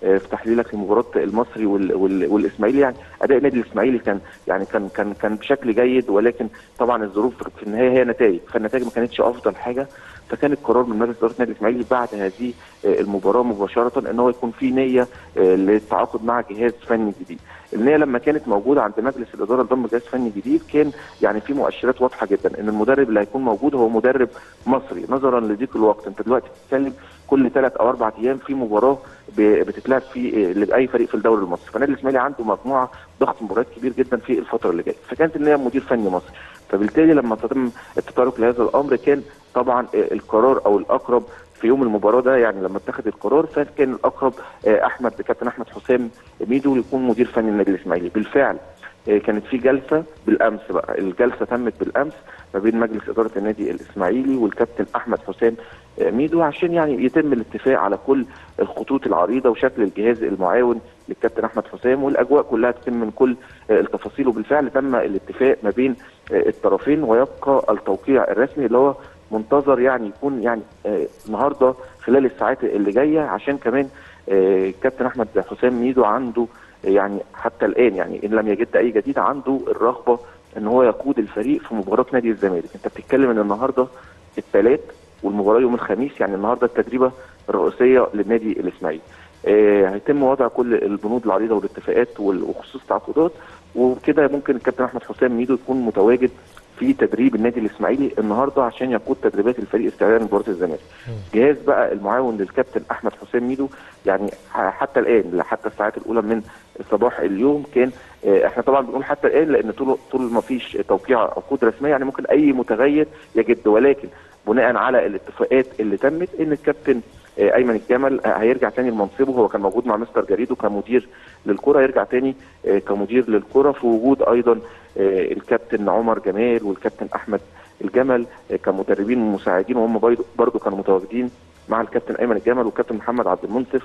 آه، في تحليلك لمباراه المصري وال- وال- والاسماعيلي يعني اداء النادي الاسماعيلي كان يعني كان كان كان بشكل جيد ولكن طبعا الظروف في النهايه هي نتائج فالنتائج ما كانتش افضل حاجه فكان القرار من مجلس اداره النادي الاسماعيلي بعد هذه آه، المباراه مباشره ان هو يكون في نيه آه، للتعاقد مع جهاز فني جديد. النيه لما كانت موجوده عند مجلس الاداره لضم جهاز فني جديد كان يعني في مؤشرات واضحه جدا ان المدرب اللي هيكون موجود هو مدرب مصري نظرا لضيق الوقت انت دلوقتي بتتكلم كل ثلاث او اربع ايام في مباراه ب- بتتلعب في آه، لاي فريق في الدوري المصري فالنادي الاسماعيلي عنده مجموعه ضغط مباريات كبير جدا في الفتره اللي جايه فكانت النيه مدير فني مصري فبالتالي لما تم التطرق لهذا الامر كان طبعا آه، القرار او الاقرب في يوم المباراه ده يعني لما اتخذ القرار فكان الاقرب آه، احمد كابتن احمد حسام ميدو يكون مدير فني النادي الاسماعيلي بالفعل آه، كانت في جلسه بالامس بقى الجلسه تمت بالامس ما بين مجلس اداره النادي الاسماعيلي والكابتن احمد حسام آه، ميدو عشان يعني يتم الاتفاق على كل الخطوط العريضه وشكل الجهاز المعاون للكابتن احمد حسام والاجواء كلها تتم من كل آه، التفاصيل وبالفعل تم الاتفاق ما بين آه، الطرفين ويبقى التوقيع الرسمي اللي هو منتظر يعني يكون يعني آه، النهارده خلال الساعات اللي جايه عشان كمان آه، كابتن احمد حسام ميدو عنده آه، يعني حتى الان يعني ان لم يجد اي جديد عنده الرغبه ان هو يقود الفريق في مباراه نادي الزمالك انت بتتكلم ان النهارده الثلاث والمباراه يوم الخميس يعني النهارده التدريبه الرئيسيه للنادي الاسماعيلي آه، هيتم وضع كل البنود العريضه والاتفاقات وال- وخصوص التعاقدات وكده ممكن الكابتن احمد حسام ميدو يكون متواجد في تدريب النادي الاسماعيلي النهارده عشان يقود تدريبات الفريق استعدادا لمباراه الزمالك. جهاز بقى المعاون للكابتن احمد حسام ميدو يعني ح- حتى الان حتى الساعات الاولى من صباح اليوم كان آه، احنا طبعا بنقول حتى الان لان طول طول ما فيش توقيع عقود رسميه يعني ممكن اي متغير يجد ولكن بناء على الاتفاقات اللي تمت ان الكابتن آه، ايمن الجمل آه، هيرجع تاني لمنصبه هو كان موجود مع مستر جريدو كمدير للكره هيرجع تاني آه، كمدير للكره في وجود ايضا آه، الكابتن عمر جمال والكابتن احمد الجمل آه، كمدربين مساعدين وهم برضو- برضو كانوا متواجدين مع الكابتن ايمن الجمل والكابتن محمد عبد المنصف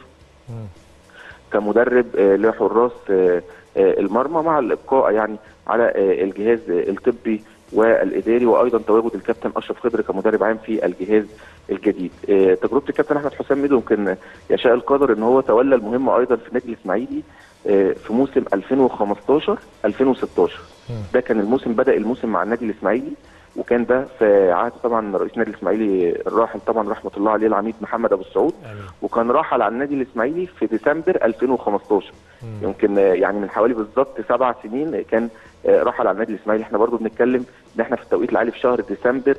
كمدرب آه، لحراس آه، آه، المرمى مع الابقاء يعني على آه، الجهاز آه، الطبي والاداري وايضا تواجد الكابتن اشرف خضر كمدرب عام في الجهاز الجديد. آه، تجربه الكابتن احمد حسام ميدو يمكن يشاء القدر ان هو تولى المهمه ايضا في النادي الاسماعيلي آه، في موسم 2015 2016 ده كان الموسم بدا الموسم مع النادي الاسماعيلي وكان ده في عهد طبعا رئيس النادي الاسماعيلي الراحل طبعا رحمه الله عليه العميد محمد ابو السعود آمين. وكان رحل عن النادي الاسماعيلي في ديسمبر 2015 يمكن آه، يعني من حوالي بالظبط سبع سنين كان آه، رحل عن النادي الاسماعيلي احنا برضو بنتكلم ان احنا في التوقيت العالي في شهر ديسمبر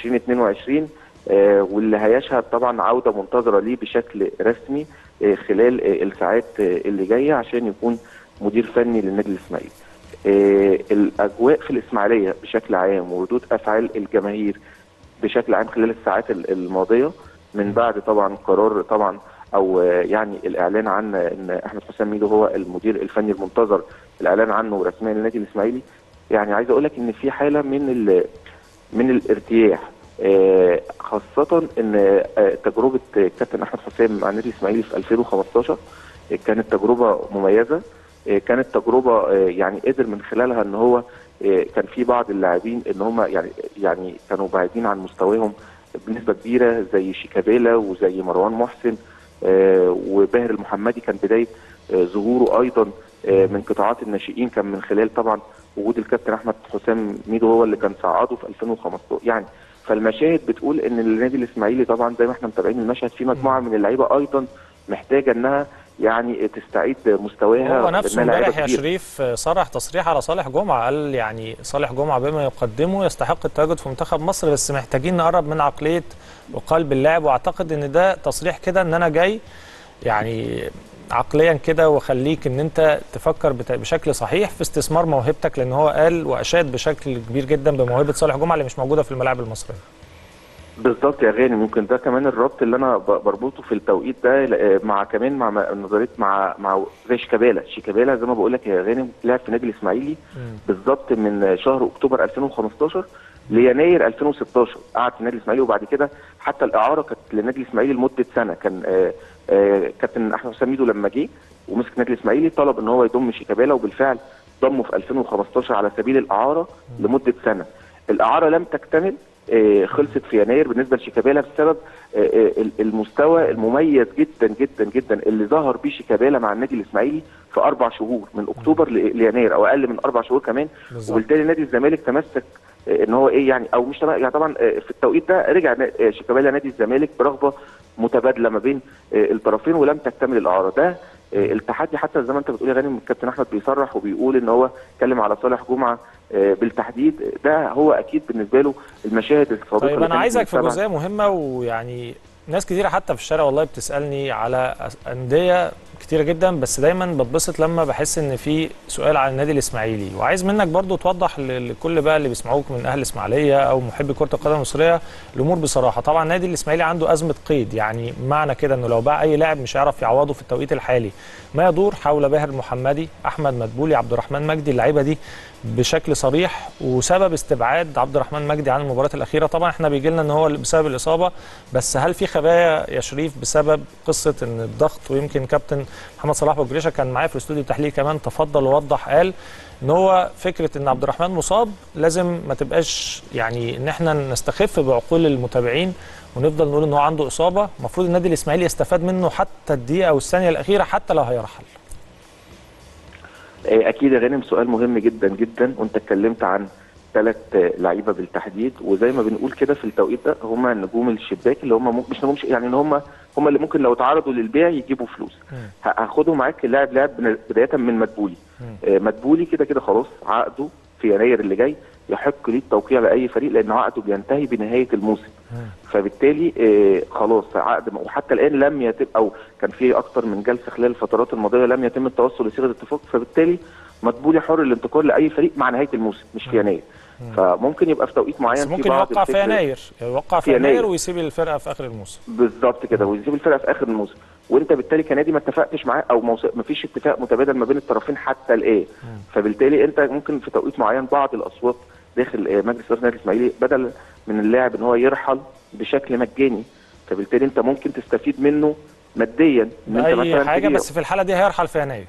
2022 آه، واللي هيشهد طبعا عوده منتظره ليه بشكل رسمي آه، خلال آه، الساعات آه، اللي جايه عشان يكون مدير فني للنادي الاسماعيلي. آه، الاجواء في الاسماعيليه بشكل عام وردود افعال الجماهير بشكل عام خلال الساعات ال- الماضيه من بعد طبعا قرار طبعا او آه، يعني الاعلان عن ان احمد حسام ميدو هو المدير الفني المنتظر الاعلان عنه رسميا للنادي الاسماعيلي يعني عايز اقول لك ان في حاله من ال- من الارتياح آه، خاصة ان آه، تجربة الكابتن احمد حسام مع النادي الاسماعيلي في 2015 آه، كانت تجربة مميزة آه، كانت تجربة آه، يعني قدر من خلالها ان هو آه، كان في بعض اللاعبين ان هم يعني يعني كانوا بعيدين عن مستواهم بنسبة كبيرة زي شيكابالا وزي مروان محسن آه، وباهر المحمدي كان بداية آه، ظهوره ايضا آه، من قطاعات الناشئين كان من خلال طبعا وجود الكابتن احمد حسام ميدو هو اللي كان صعده في 2015 يعني فالمشاهد بتقول ان النادي الاسماعيلي طبعا زي ما احنا متابعين المشهد في مجموعه من اللعيبه ايضا محتاجه انها يعني تستعيد مستواها هو نفسه لأنها لعيبة امبارح يا كبيرة. شريف صرح تصريح على صالح جمعه قال يعني صالح جمعه بما يقدمه يستحق التواجد في منتخب مصر بس محتاجين نقرب من عقليه وقلب اللاعب واعتقد ان ده تصريح كده ان انا جاي يعني عقليا كده وخليك ان انت تفكر بت- بشكل صحيح في استثمار موهبتك لان هو قال واشاد بشكل كبير جدا بموهبه صالح جمعه اللي مش موجوده في الملاعب المصريه بالظبط يا غانم ممكن ده كمان الربط اللي انا ب- بربطه في التوقيت ده ل- مع كمان مع م- نظريه مع مع زي شيكابالا شيكابالا زي ما بقول لك يا غانم لعب في النادي الاسماعيلي بالظبط من شهر اكتوبر 2015 ليناير 2016 قعد في النادي الاسماعيلي وبعد كده حتى الاعاره كانت للنادي الاسماعيلي لمده سنه كان آه، آه، كابتن احمد حسام ميدو لما جه ومسك النادي الاسماعيلي طلب ان هو يضم شيكابالا وبالفعل ضمه في 2015 على سبيل الاعاره لمده سنه الاعاره لم تكتمل آه، خلصت في يناير بالنسبه لشيكابالا بسبب آه، آه، المستوى المميز جدا جدا جدا اللي ظهر بيه شيكابالا مع النادي الاسماعيلي في اربع شهور من اكتوبر ل- ليناير او اقل من اربع شهور كمان بالظبط. وبالتالي نادي الزمالك تمسك آه، ان هو ايه يعني او مش تمام يعني طبعا آه، في التوقيت ده رجع نا- آه، شيكابالا نادي الزمالك برغبه متبادله ما بين آه، الطرفين ولم تكتمل الاعاره ده آه، التحدي حتى زي ما انت بتقول يا غانم الكابتن احمد بيصرح وبيقول ان هو اتكلم على صالح جمعه آه، بالتحديد ده هو اكيد بالنسبه له المشاهد السابقه طيب اللي انا كانت عايزك في بتتابع- جزئيه مهمه ويعني ناس كتيره حتى في الشارع والله بتسالني على أس- انديه كتيره جدا بس دايما بتبسط لما بحس ان في سؤال على النادي الاسماعيلي وعايز منك برضو توضح ل- لكل بقى اللي بيسمعوك من اهل الاسماعيليه او محبي كره القدم المصريه الامور بصراحه طبعا النادي الاسماعيلي عنده ازمه قيد يعني معنى كده انه لو باع اي لاعب مش هيعرف يعوضه في التوقيت الحالي ما يدور حول باهر المحمدي احمد مدبولي عبد الرحمن مجدي اللعيبه دي بشكل صريح وسبب استبعاد عبد الرحمن مجدي عن المباراه الاخيره طبعا احنا بيجي لنا ان هو بسبب الاصابه بس هل في خبايا يا شريف بسبب قصه ان الضغط ويمكن كابتن محمد صلاح ابو جريشه كان معايا في الاستوديو التحليلي كمان تفضل ووضح قال ان هو فكره ان عبد الرحمن مصاب لازم ما تبقاش يعني ان احنا نستخف بعقول المتابعين ونفضل نقول ان هو عنده اصابه المفروض النادي الاسماعيلي يستفاد منه حتى الدقيقه او الثانيه الاخيره حتى لو هيرحل آه، اكيد يا غانم سؤال مهم جدا جدا وانت اتكلمت عن ثلاث لعيبه بالتحديد وزي ما بنقول كده في التوقيت ده هم نجوم الشباك اللي هم ممكن مش نجوم ش- يعني ان هم هم اللي ممكن لو تعرضوا للبيع يجيبوا فلوس ه- هاخدهم معاك اللاعب لاعب من- بدايه من مدبولي آه، مدبولي كده كده خلاص عقده في يناير اللي جاي يحق ليه التوقيع لاي فريق لان عقده بينتهي بنهايه الموسم فبالتالي آه، خلاص عقد وحتى الان لم يتم او كان في اكتر من جلسه خلال الفترات الماضيه لم يتم التوصل لصيغه اتفاق فبالتالي مدبولي حر الانتقال لاي فريق مع نهايه الموسم مش في يناير فممكن يبقى في توقيت معين بس في ممكن بعض يوقع في الفكر- يناير يوقع في في يناير. يناير ويسيب الفرقه في اخر الموسم بالظبط كده ويسيب الفرقه في اخر الموسم وانت بالتالي كنادي ما اتفقتش معاه او ما فيش اتفاق متبادل ما بين الطرفين حتى الان فبالتالي انت ممكن في توقيت معين بعض الاصوات داخل آه، مجلس اداره النادي الاسماعيلي بدل من اللاعب ان هو يرحل بشكل مجاني فبالتالي انت ممكن تستفيد منه ماديا ان انت اي مثلا حاجه تجي- بس في الحاله دي هيرحل في يناير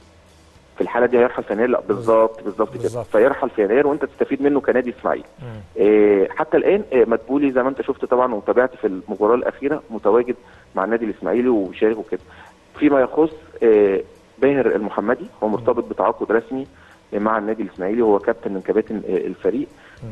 في الحاله دي هيرحل في يناير لا بالظبط بالظبط كده بالظبط. فيرحل في يناير وانت تستفيد منه كنادي اسماعيلي آه حتى الان آه مدبولي زي ما انت شفت طبعا وتابعت في المباراه الاخيره متواجد مع النادي الاسماعيلي وبيشارك وكده فيما يخص آه باهر المحمدي هو مرتبط بتعاقد رسمي آه، مع النادي الاسماعيلي وهو كابتن من كباتن آه الفريق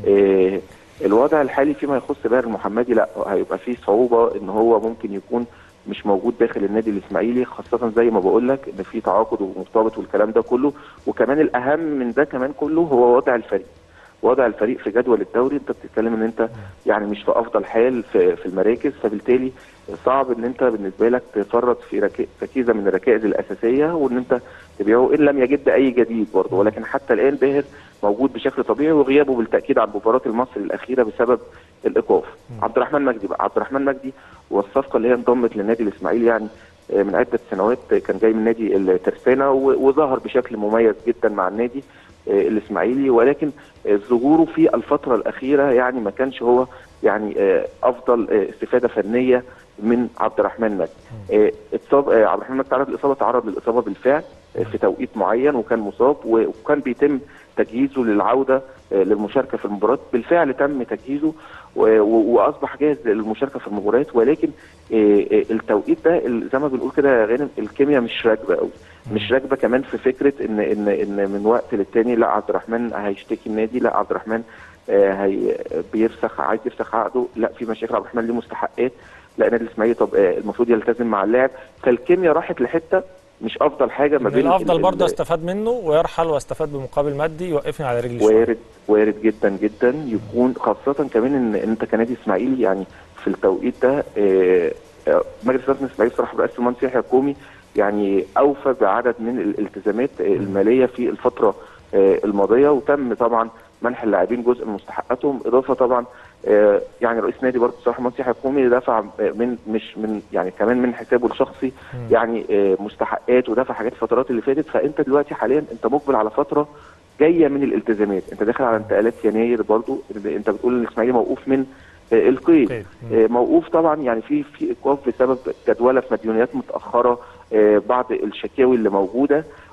آه الوضع الحالي فيما يخص باهر المحمدي لا هيبقى فيه صعوبه ان هو ممكن يكون مش موجود داخل النادي الاسماعيلي خاصه زي ما بقول لك ان في تعاقد ومرتبط والكلام ده كله وكمان الاهم من ده كمان كله هو وضع الفريق وضع الفريق في جدول الدوري انت بتتكلم ان انت يعني مش في افضل حال في, في المراكز فبالتالي صعب ان انت بالنسبه لك تفرط في ركي- ركيزه من الركائز الاساسيه وان انت تبيعه ان لم يجد اي جديد برضه ولكن حتى الان باهر موجود بشكل طبيعي وغيابه بالتاكيد عن مباراه المصري الاخيره بسبب الايقاف عبد الرحمن مجدي بقى عبد الرحمن مجدي والصفقه اللي هي انضمت للنادي الاسماعيلي يعني آه، من عده سنوات آه، كان جاي من نادي الترسانه و- وظهر بشكل مميز جدا مع النادي آه، الاسماعيلي ولكن آه، ظهوره في الفتره الاخيره يعني ما كانش هو يعني آه، افضل آه، استفاده فنيه من عبد الرحمن مجدي آه، اتصاب آه، عبد الرحمن مجدي تعرض للاصابه تعرض للاصابه بالفعل آه، في توقيت معين وكان مصاب و- وكان بيتم تجهيزه للعوده آه، للمشاركه في المباراه بالفعل تم تجهيزه و- و- واصبح جاهز للمشاركه في المباريات ولكن آه، آه، التوقيت ده ال- زي ما بنقول كده يا غانم الكيمياء مش راكبه قوي مش راكبه كمان في فكره ان ان ان من وقت للتاني لا عبد الرحمن هيشتكي النادي لا عبد الرحمن آه، هي بيفسخ عايز يفسخ عقده لا في مشاكل عبد الرحمن ليه مستحقات لا النادي الاسماعيلي طب آه، المفروض يلتزم مع اللاعب فالكيمياء راحت لحته مش افضل حاجه ما من بين الافضل ال- برضه ال- استفاد منه ويرحل واستفاد بمقابل مادي يوقفني على رجلي شويه وارد وارد جدا جدا يكون خاصة كمان ان انت كنادي اسماعيلي يعني في التوقيت ده آه، آه، مجلس اداره الاسماعيلي بصراحه برئاسه المهندس يحيى الكومي يعني اوفى بعدد من الالتزامات آه، الماليه في الفتره آه، الماضيه وتم طبعا منح اللاعبين جزء من مستحقاتهم اضافه طبعا آه، يعني رئيس نادي برضه بصراحه المهندس يحيى الكومي دفع آه، من مش من يعني كمان من حسابه الشخصي يعني آه، مستحقات ودفع حاجات الفترات اللي فاتت فانت دلوقتي حاليا انت مقبل على فتره جايه من الالتزامات انت داخل على انتقالات يناير برضو انت بتقول الاسماعيلي موقوف من آه، القيد قيد. آه، موقوف طبعا يعني في في ايقاف بسبب جدوله في مديونيات متاخره آه، بعض الشكاوي اللي موجوده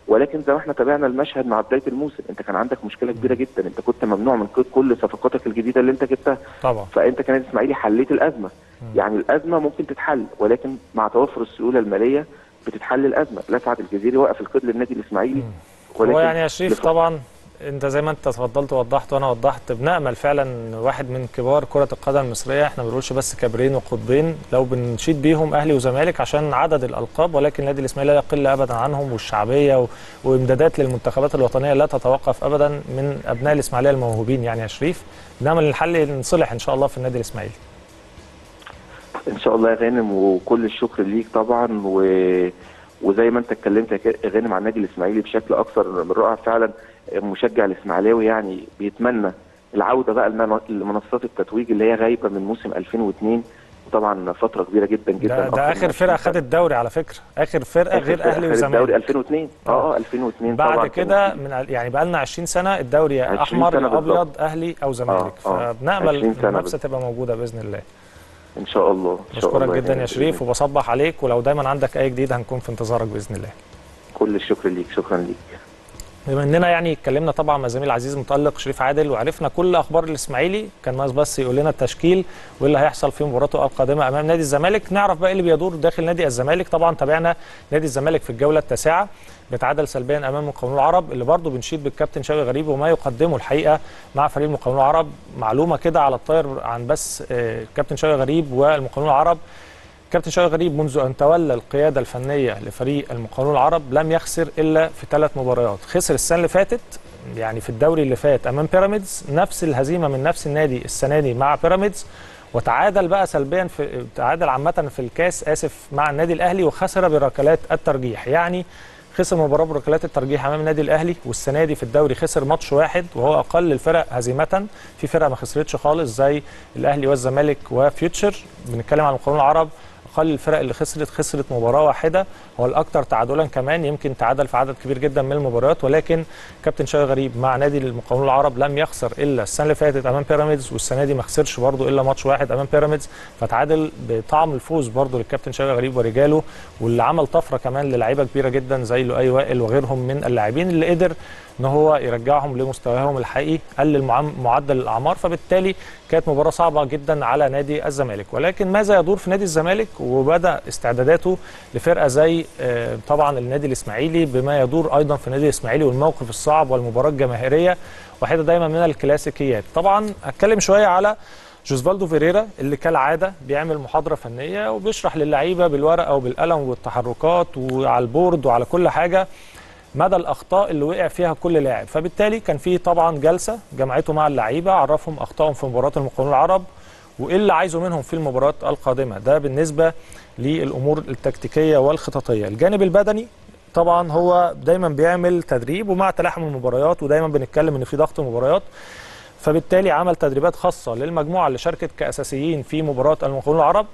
ولكن زي ما احنا تابعنا المشهد مع بدايه الموسم انت كان عندك مشكله كبيره جدا انت كنت ممنوع من كل- كل صفقاتك الجديده اللي انت جبتها طبعا فانت كنادي اسماعيلي حليت الازمه يعني الازمه ممكن تتحل ولكن مع توفر السيوله الماليه بتتحل الازمه لا سعد الجزيري وقف القيد للنادي الاسماعيلي هو يعني يا شريف لف- طبعا انت زي ما انت تفضلت ووضحت وانا وضحت بنامل فعلا واحد من كبار كره القدم المصريه احنا ما بنقولش بس كبرين وقطبين لو بنشيد بيهم اهلي وزمالك عشان عدد الالقاب ولكن النادي الاسماعيلي لا يقل ابدا عنهم والشعبيه و... وامدادات للمنتخبات الوطنيه لا تتوقف ابدا من ابناء الاسماعيليه الموهوبين يعني يا شريف نامل الحل نصلح ان شاء الله في النادي الاسماعيلي ان شاء الله يا غانم وكل الشكر ليك طبعا و... وزي ما انت اتكلمت يا ك- يا غانم عن النادي الاسماعيلي بشكل اكثر من رائع فعلا مشجع الاسماعيلاوي يعني بيتمنى العوده بقى لمن- لمنصات التتويج اللي هي غايبه من موسم 2002 وطبعا فتره كبيره جدا جدا ده, أكتر ده من اخر 20 فرقه سنة. خدت الدوري على فكره اخر فرقه آخر غير فرقة اهلي خدت الدوري وزمالك 2002 اه اه 2002 بعد طبعا كده كان- من يعني بقى لنا 20 سنه الدوري يا 20 احمر سنة يا ابيض بالظبط. اهلي او زمالك آه، آه. فبنامل 20 سنة المنافسه بالظبط. تبقى موجوده باذن الله ان شاء الله ان شاء الله بشكرك جدا يا غانم. شريف وبصبح عليك ولو دايما عندك اي جديد هنكون في انتظارك باذن الله كل الشكر ليك شكرا ليك بما اننا يعني اتكلمنا طبعا مع زميل عزيز متالق شريف عادل وعرفنا كل اخبار الاسماعيلي كان ناقص بس يقول لنا التشكيل وايه اللي هيحصل في مباراته القادمه امام نادي الزمالك نعرف بقى إيه اللي بيدور داخل نادي الزمالك طبعا تابعنا نادي الزمالك في الجوله التاسعه بيتعادل سلبيا امام المقاولون العرب اللي برضه بنشيد بالكابتن شوقي غريب وما يقدمه الحقيقه مع فريق المقاولون العرب معلومه كده على الطاير عن بس آه، الكابتن شوقي غريب والمقاولون العرب كابتن شوقي غريب منذ ان تولى القياده الفنيه لفريق المقاولون العرب لم يخسر الا في ثلاث مباريات خسر السنه اللي فاتت يعني في الدوري اللي فات امام بيراميدز نفس الهزيمه من نفس النادي السنه دي مع بيراميدز وتعادل بقى سلبيا في تعادل عامه في الكاس اسف مع النادي الاهلي وخسر بركلات الترجيح يعني خسر مباراه بركلات الترجيح امام النادي الاهلي والسنه دي في الدوري خسر ماتش واحد وهو اقل الفرق هزيمه في فرق ما خسرتش خالص زي الاهلي والزمالك وفيوتشر بنتكلم عن المقاولون العرب اقل الفرق اللي خسرت خسرت مباراه واحده هو الاكثر تعادلا كمان يمكن تعادل في عدد كبير جدا من المباريات ولكن كابتن شوقي غريب مع نادي المقاولون العرب لم يخسر الا السنه اللي فاتت امام بيراميدز والسنه دي ما خسرش برضه الا ماتش واحد امام بيراميدز فتعادل بطعم الفوز برضه للكابتن شوقي غريب ورجاله واللي عمل طفره كمان للعيبه كبيره جدا زي لؤي وائل وغيرهم من اللاعبين اللي قدر ان هو يرجعهم لمستواهم الحقيقي قلل معم- معدل الاعمار فبالتالي كانت مباراه صعبه جدا على نادي الزمالك ولكن ماذا يدور في نادي الزمالك وبدا استعداداته لفرقه زي آه، طبعا النادي الاسماعيلي بما يدور ايضا في النادي الاسماعيلي والموقف الصعب والمباراه الجماهيريه واحده دايما من الكلاسيكيات طبعا هتكلم شويه على جوزفالدو فيريرا اللي كالعاده بيعمل محاضره فنيه وبيشرح للعيبه بالورقه وبالقلم والتحركات وعلى البورد وعلى كل حاجه مدى الاخطاء اللي وقع فيها كل لاعب فبالتالي كان في طبعا جلسه جمعته مع اللعيبه عرفهم اخطائهم في مباراه المقاولون العرب وايه اللي عايزه منهم في المباراه القادمه ده بالنسبه للامور التكتيكيه والخططيه الجانب البدني طبعا هو دايما بيعمل تدريب ومع تلاحم المباريات ودايما بنتكلم ان في ضغط مباريات فبالتالي عمل تدريبات خاصه للمجموعه اللي شاركت كاساسيين في مباراه المقاولون العرب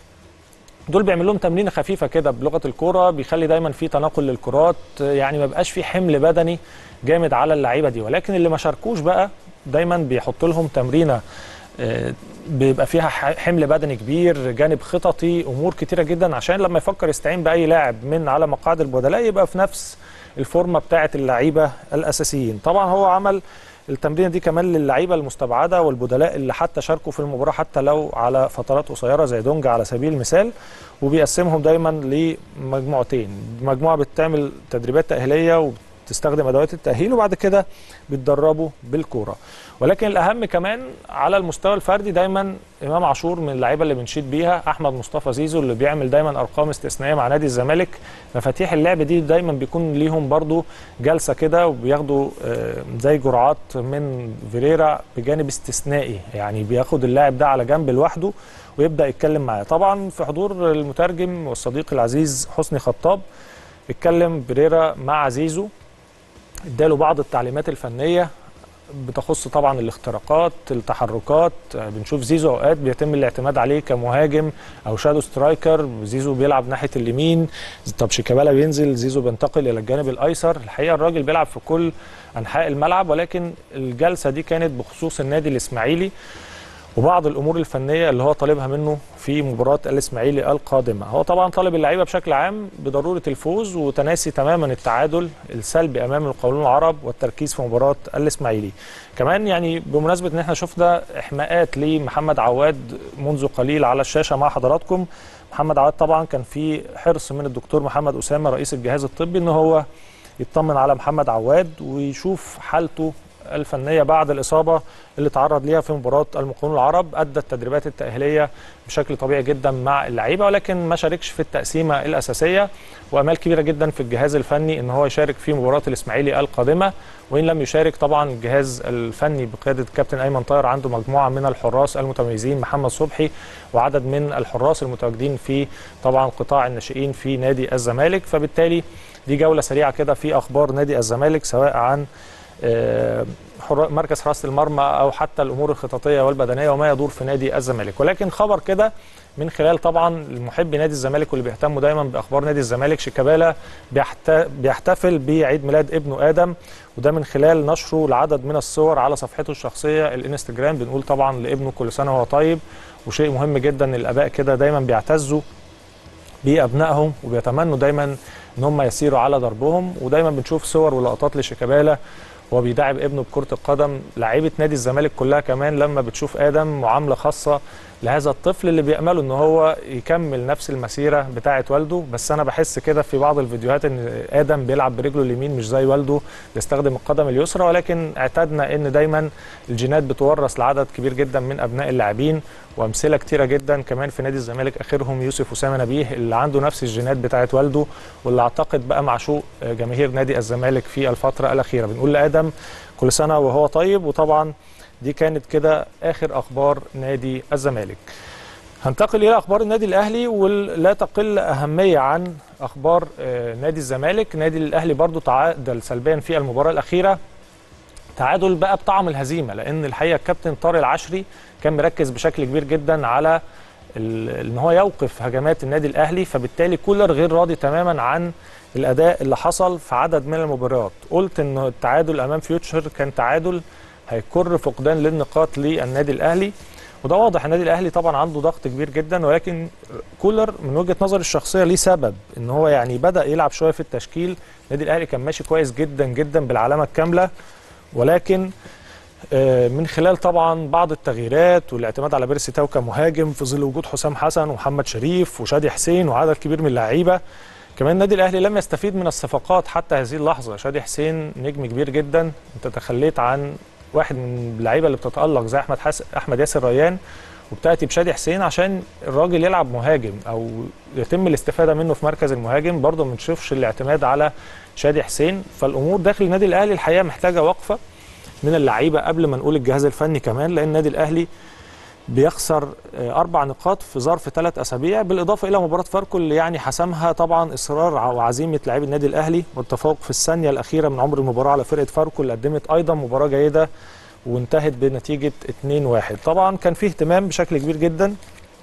دول بيعمل لهم تمرين خفيفه كده بلغه الكوره بيخلي دايما في تناقل للكرات يعني ما بقاش في حمل بدني جامد على اللعيبه دي ولكن اللي ما شاركوش بقى دايما بيحط لهم تمرينه آه، بيبقى فيها ح- حمل بدني كبير جانب خططي امور كتيره جدا عشان لما يفكر يستعين باي لاعب من على مقاعد البدلاء يبقى في نفس الفورمه بتاعه اللعيبه الاساسيين طبعا هو عمل التمرين دي كمان للعيبه المستبعده والبدلاء اللي حتى شاركوا في المباراه حتى لو على فترات قصيره زي دونجا على سبيل المثال وبيقسمهم دايما لمجموعتين مجموعه بتعمل تدريبات تاهيليه وبتستخدم ادوات التاهيل وبعد كده بتدربوا بالكوره ولكن الاهم كمان على المستوى الفردي دايما امام عاشور من اللعيبه اللي بنشيد بيها احمد مصطفى زيزو اللي بيعمل دايما ارقام استثنائيه مع نادي الزمالك مفاتيح اللعب دي دايما بيكون ليهم برضو جلسه كده وبياخدوا آه، زي جرعات من فيريرا بجانب استثنائي يعني بياخد اللاعب ده على جنب لوحده ويبدا يتكلم معاه طبعا في حضور المترجم والصديق العزيز حسني خطاب اتكلم فيريرا مع زيزو اداله بعض التعليمات الفنيه بتخص طبعا الاختراقات التحركات آه، بنشوف زيزو اوقات بيتم الاعتماد عليه كمهاجم او شادو سترايكر زيزو بيلعب ناحيه اليمين طب شيكابالا بينزل زيزو بينتقل الى الجانب الايسر الحقيقه الراجل بيلعب في كل انحاء الملعب ولكن الجلسه دي كانت بخصوص النادي الاسماعيلي وبعض الامور الفنيه اللي هو طالبها منه في مباراه الاسماعيلي القادمه هو طبعا طالب اللعيبه بشكل عام بضروره الفوز وتناسي تماما التعادل السلبي امام القولون العرب والتركيز في مباراه الاسماعيلي كمان يعني بمناسبه ان احنا شفنا احماءات لمحمد عواد منذ قليل على الشاشه مع حضراتكم محمد عواد طبعا كان في حرص من الدكتور محمد اسامه رئيس الجهاز الطبي ان هو يطمن على محمد عواد ويشوف حالته الفنيه بعد الاصابه اللي تعرض ليها في مباراه المقاولون العرب ادى التدريبات التاهيليه بشكل طبيعي جدا مع اللعيبه ولكن ما شاركش في التقسيمه الاساسيه وامال كبيره جدا في الجهاز الفني ان هو يشارك في مباراه الاسماعيلي القادمه وان لم يشارك طبعا الجهاز الفني بقياده الكابتن ايمن طاهر عنده مجموعه من الحراس المتميزين محمد صبحي وعدد من الحراس المتواجدين في طبعا قطاع الناشئين في نادي الزمالك فبالتالي دي جوله سريعه كده في اخبار نادي الزمالك سواء عن آه، حر- مركز حراسه المرمى او حتى الامور الخططيه والبدنيه وما يدور في نادي الزمالك ولكن خبر كده من خلال طبعا محبي نادي الزمالك واللي بيهتموا دايما باخبار نادي الزمالك شيكابالا بيحت... بيحتفل بعيد ميلاد ابنه ادم وده من خلال نشره لعدد من الصور على صفحته الشخصيه الانستجرام بنقول طبعا لابنه كل سنه وهو طيب وشيء مهم جدا ان الاباء كده دايما بيعتزوا بابنائهم وبيتمنوا دايما ان هم يسيروا على دربهم ودايما بنشوف صور ولقطات لشيكابالا وهو بيداعب ابنه بكره القدم لعيبه نادي الزمالك كلها كمان لما بتشوف ادم معامله خاصه لهذا الطفل اللي بياملوا ان هو يكمل نفس المسيره بتاعه والده بس انا بحس كده في بعض الفيديوهات ان ادم بيلعب برجله اليمين مش زي والده بيستخدم القدم اليسرى ولكن اعتدنا ان دايما الجينات بتورث لعدد كبير جدا من ابناء اللاعبين وامثله كتيره جدا كمان في نادي الزمالك اخرهم يوسف اسامه نبيه اللي عنده نفس الجينات بتاعه والده واللي اعتقد بقى معشوق جماهير نادي الزمالك في الفتره الاخيره بنقول لادم كل سنه وهو طيب وطبعا دي كانت كده اخر اخبار نادي الزمالك هنتقل الى اخبار النادي الاهلي ولا تقل اهميه عن اخبار آه، نادي الزمالك نادي الاهلي برضو تعادل سلبيا في المباراه الاخيره تعادل بقى بطعم الهزيمه لان الحقيقه الكابتن طارق العشري كان مركز بشكل كبير جدا على ال- ان هو يوقف هجمات النادي الاهلي فبالتالي كولر غير راضي تماما عن الاداء اللي حصل في عدد من المباريات قلت ان التعادل امام فيوتشر كان تعادل هيكر فقدان للنقاط للنادي الاهلي وده واضح النادي الاهلي طبعا عنده ضغط كبير جدا ولكن كولر من وجهه نظري الشخصيه ليه سبب ان هو يعني بدا يلعب شويه في التشكيل النادي الاهلي كان ماشي كويس جدا جدا بالعلامه الكامله ولكن آه، من خلال طبعا بعض التغييرات والاعتماد على بيرسي تاو كمهاجم في ظل وجود حسام حسن ومحمد شريف وشادي حسين وعدد كبير من اللعيبه كمان النادي الاهلي لم يستفيد من الصفقات حتى هذه اللحظه شادي حسين نجم كبير جدا انت تخليت عن واحد من اللعيبه اللي بتتالق زي احمد حس... احمد ياسر ريان وبتاتي بشادي حسين عشان الراجل يلعب مهاجم او يتم الاستفاده منه في مركز المهاجم برضه ما بنشوفش الاعتماد على شادي حسين فالامور داخل النادي الاهلي الحقيقه محتاجه وقفه من اللعيبه قبل ما نقول الجهاز الفني كمان لان النادي الاهلي بيخسر آه، اربع نقاط في ظرف ثلاث اسابيع بالاضافه الى مباراه فاركو اللي يعني حسمها طبعا اصرار ع- وعزيمه لاعبي النادي الاهلي والتفوق في الثانيه الاخيره من عمر المباراه على فرقه فاركو اللي قدمت ايضا مباراه جيده وانتهت بنتيجه 2-1 طبعا كان فيه اهتمام بشكل كبير جدا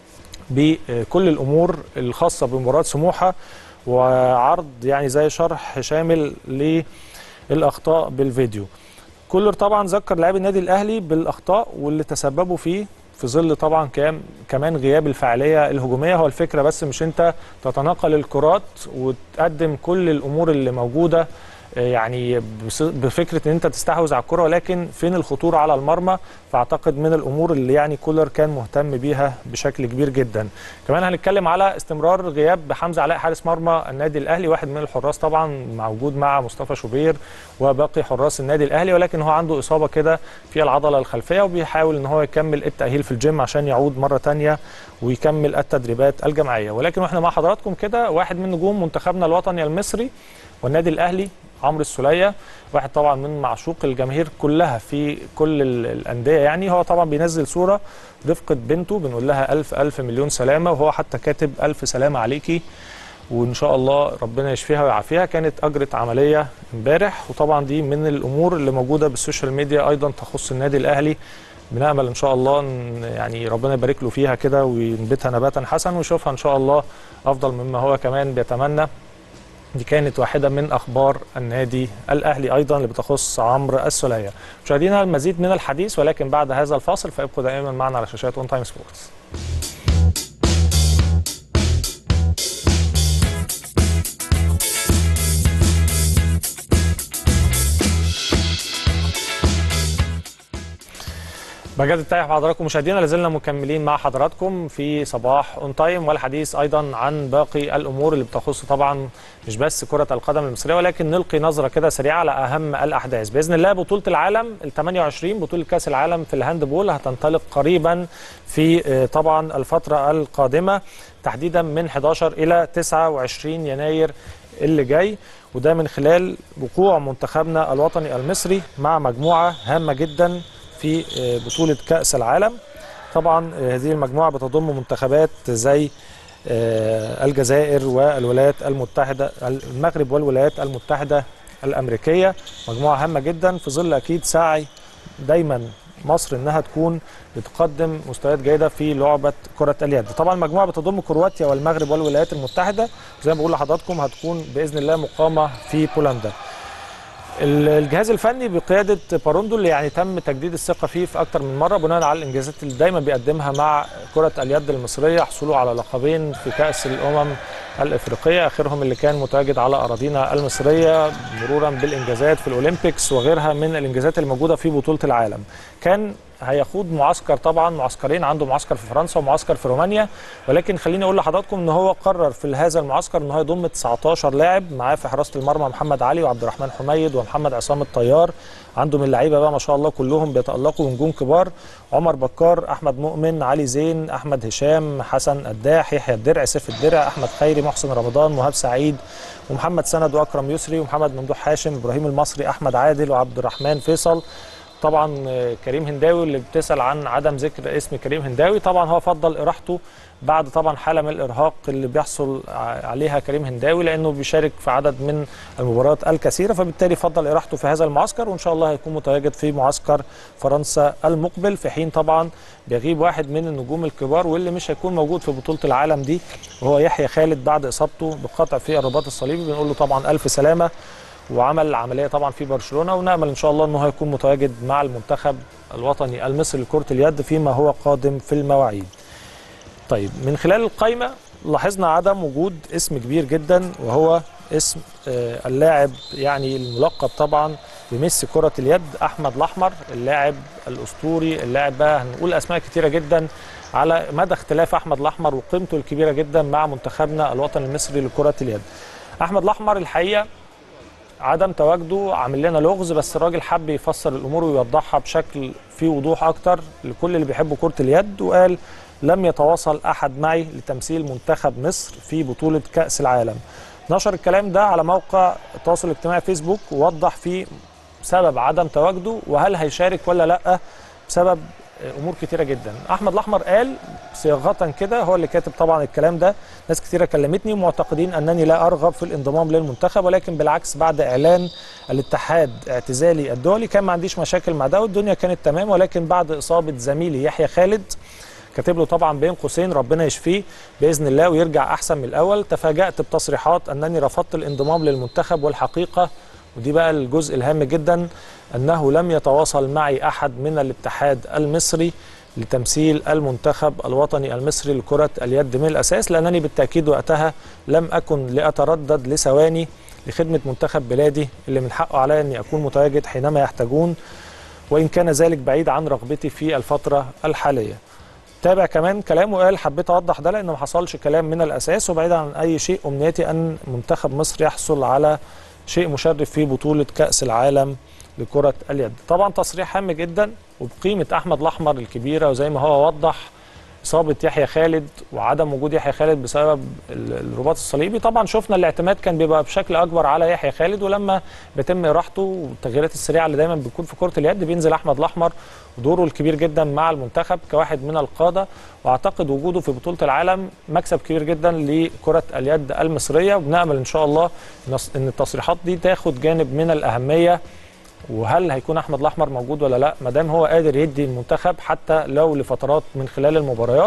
بكل الامور الخاصه بمباراه سموحه وعرض يعني زي شرح شامل للاخطاء بالفيديو كولر طبعا ذكر لاعبي النادي الاهلي بالاخطاء واللي تسببوا فيه في ظل طبعا كام كمان غياب الفعاليه الهجوميه هو الفكره بس مش انت تتناقل الكرات وتقدم كل الامور اللي موجوده آه، يعني بص- بفكره ان انت تستحوذ على الكره ولكن فين الخطوره على المرمى فاعتقد من الامور اللي يعني كولر كان مهتم بيها بشكل كبير جدا كمان هنتكلم على استمرار غياب حمزه علاء حارس مرمى النادي الاهلي واحد من الحراس طبعا موجود مع مصطفى شوبير وباقي حراس النادي الاهلي ولكن هو عنده اصابه كده في العضله الخلفيه وبيحاول ان هو يكمل التاهيل في الجيم عشان يعود مره تانية ويكمل التدريبات الجماعيه ولكن واحنا مع حضراتكم كده واحد من نجوم منتخبنا الوطني المصري والنادي الاهلي عمرو السوليه واحد طبعا من معشوق الجماهير كلها في كل ال- الانديه يعني هو طبعا بينزل صوره رفقه بنته بنقول لها الف الف مليون سلامه وهو حتى كاتب الف سلامه عليكي وان شاء الله ربنا يشفيها ويعافيها كانت اجرت عمليه امبارح وطبعا دي من الامور اللي موجوده بالسوشيال ميديا ايضا تخص النادي الاهلي بنامل ان شاء الله ان يعني ربنا يبارك له فيها كده وينبتها نباتا حسنا ويشوفها ان شاء الله افضل مما هو كمان بيتمنى دي كانت واحدة من أخبار النادي الأهلي أيضا اللي بتخص عمرو السولية مشاهدينا المزيد من الحديث ولكن بعد هذا الفاصل فابقوا دائما معنا على شاشات اون تايم سبورتس بجد التحية حضراتكم مشاهدينا لازلنا مكملين مع حضراتكم في صباح اون تايم والحديث ايضا عن باقي الامور اللي بتخص طبعا مش بس كرة القدم المصرية ولكن نلقي نظرة كده سريعة على اهم الاحداث باذن الله بطولة العالم ال 28 بطولة كاس العالم في الهاندبول هتنطلق قريبا في آه، طبعا الفترة القادمة تحديدا من 11 الى 29 يناير اللي جاي وده من خلال وقوع منتخبنا الوطني المصري مع مجموعة هامة جدا في آه، بطولة كأس العالم طبعا آه، هذه المجموعة بتضم منتخبات زي آه، الجزائر والولايات المتحدة المغرب والولايات المتحدة الأمريكية مجموعة هامة جدا في ظل أكيد سعي دايما مصر انها تكون بتقدم مستويات جيده في لعبه كره اليد طبعا المجموعه بتضم كرواتيا والمغرب والولايات المتحده زي ما بقول لحضراتكم هتكون باذن الله مقامه في بولندا ال- الجهاز الفني بقياده باروندو اللي يعني تم تجديد الثقه فيه في اكتر من مره بناء على الانجازات اللي دايما بيقدمها مع كره اليد المصريه حصوله على لقبين في كاس الامم الافريقيه اخرهم اللي كان متواجد على اراضينا المصريه مرورا بالانجازات في الاولمبيكس وغيرها من الانجازات الموجوده في بطوله العالم كان هيخوض معسكر طبعا معسكرين عنده معسكر في فرنسا ومعسكر في رومانيا ولكن خليني اقول لحضراتكم ان هو قرر في هذا المعسكر ان هو يضم 19 لاعب معاه في حراسه المرمى محمد علي وعبد الرحمن حميد ومحمد عصام الطيار عنده من اللعيبه بقى ما شاء الله كلهم بيتالقوا نجوم كبار عمر بكار احمد مؤمن علي زين احمد هشام حسن قداح يحيى الدرع سيف الدرع احمد خيري محسن رمضان مهاب سعيد ومحمد سند واكرم يسري ومحمد ممدوح هاشم ابراهيم المصري احمد عادل وعبد الرحمن فيصل طبعا آه، كريم هنداوي اللي بتسال عن عدم ذكر اسم كريم هنداوي طبعا هو فضل اراحته بعد طبعا حاله من الارهاق اللي بيحصل ع- عليها كريم هنداوي لانه بيشارك في عدد من المباريات الكثيره فبالتالي فضل اراحته في هذا المعسكر وان شاء الله هيكون متواجد في معسكر فرنسا المقبل في حين طبعا بيغيب واحد من النجوم الكبار واللي مش هيكون موجود في بطوله العالم دي وهو يحيى خالد بعد اصابته بقطع في الرباط الصليبي بنقول له طبعا الف سلامه وعمل عمليه طبعا في برشلونه ونامل ان شاء الله انه هيكون متواجد مع المنتخب الوطني المصري لكره اليد فيما هو قادم في المواعيد. طيب من خلال القائمه لاحظنا عدم وجود اسم كبير جدا وهو اسم آه، اللاعب يعني الملقب طبعا بميسي كره اليد احمد الاحمر اللاعب الاسطوري اللاعب بقى هنقول اسماء كتيره جدا على مدى اختلاف احمد الاحمر وقيمته الكبيره جدا مع منتخبنا الوطني المصري لكره اليد. احمد الاحمر الحقيقه عدم تواجده عامل لنا لغز بس الراجل حب يفسر الامور ويوضحها بشكل فيه وضوح اكتر لكل اللي بيحبوا كره اليد وقال لم يتواصل احد معي لتمثيل منتخب مصر في بطوله كاس العالم. نشر الكلام ده على موقع التواصل الاجتماعي فيسبوك ووضح فيه سبب عدم تواجده وهل هيشارك ولا لا بسبب امور كتيره جدا احمد الاحمر قال صياغه كده هو اللي كاتب طبعا الكلام ده ناس كتيره كلمتني ومعتقدين انني لا ارغب في الانضمام للمنتخب ولكن بالعكس بعد اعلان الاتحاد اعتزالي الدولي كان ما عنديش مشاكل مع ده والدنيا كانت تمام ولكن بعد اصابه زميلي يحيى خالد كاتب له طبعا بين قوسين ربنا يشفيه باذن الله ويرجع احسن من الاول تفاجات بتصريحات انني رفضت الانضمام للمنتخب والحقيقه ودي بقى الجزء الهام جدا انه لم يتواصل معي احد من الاتحاد المصري لتمثيل المنتخب الوطني المصري لكرة اليد من الأساس لأنني بالتأكيد وقتها لم أكن لأتردد لثواني لخدمة منتخب بلادي اللي من حقه علي أني أكون متواجد حينما يحتاجون وإن كان ذلك بعيد عن رغبتي في الفترة الحالية تابع كمان كلامه قال حبيت اوضح ده لان ما حصلش كلام من الاساس وبعيدا عن اي شيء امنيتي ان منتخب مصر يحصل على شيء مشرف في بطوله كاس العالم لكره اليد طبعا تصريح هام جدا وبقيمه احمد الاحمر الكبيره وزي ما هو وضح اصابه يحيى خالد وعدم وجود يحيى خالد بسبب ال- الرباط الصليبي طبعا شفنا الاعتماد كان بيبقى بشكل اكبر على يحيى خالد ولما بيتم راحته والتغييرات السريعه اللي دايما بتكون في كره اليد بينزل احمد الاحمر ودوره الكبير جدا مع المنتخب كواحد من القاده واعتقد وجوده في بطوله العالم مكسب كبير جدا لكره اليد المصريه وبنامل ان شاء الله نص- ان التصريحات دي تاخد جانب من الاهميه وهل هيكون احمد الاحمر موجود ولا لا ما دام هو قادر يدي المنتخب حتى لو لفترات من خلال المباريات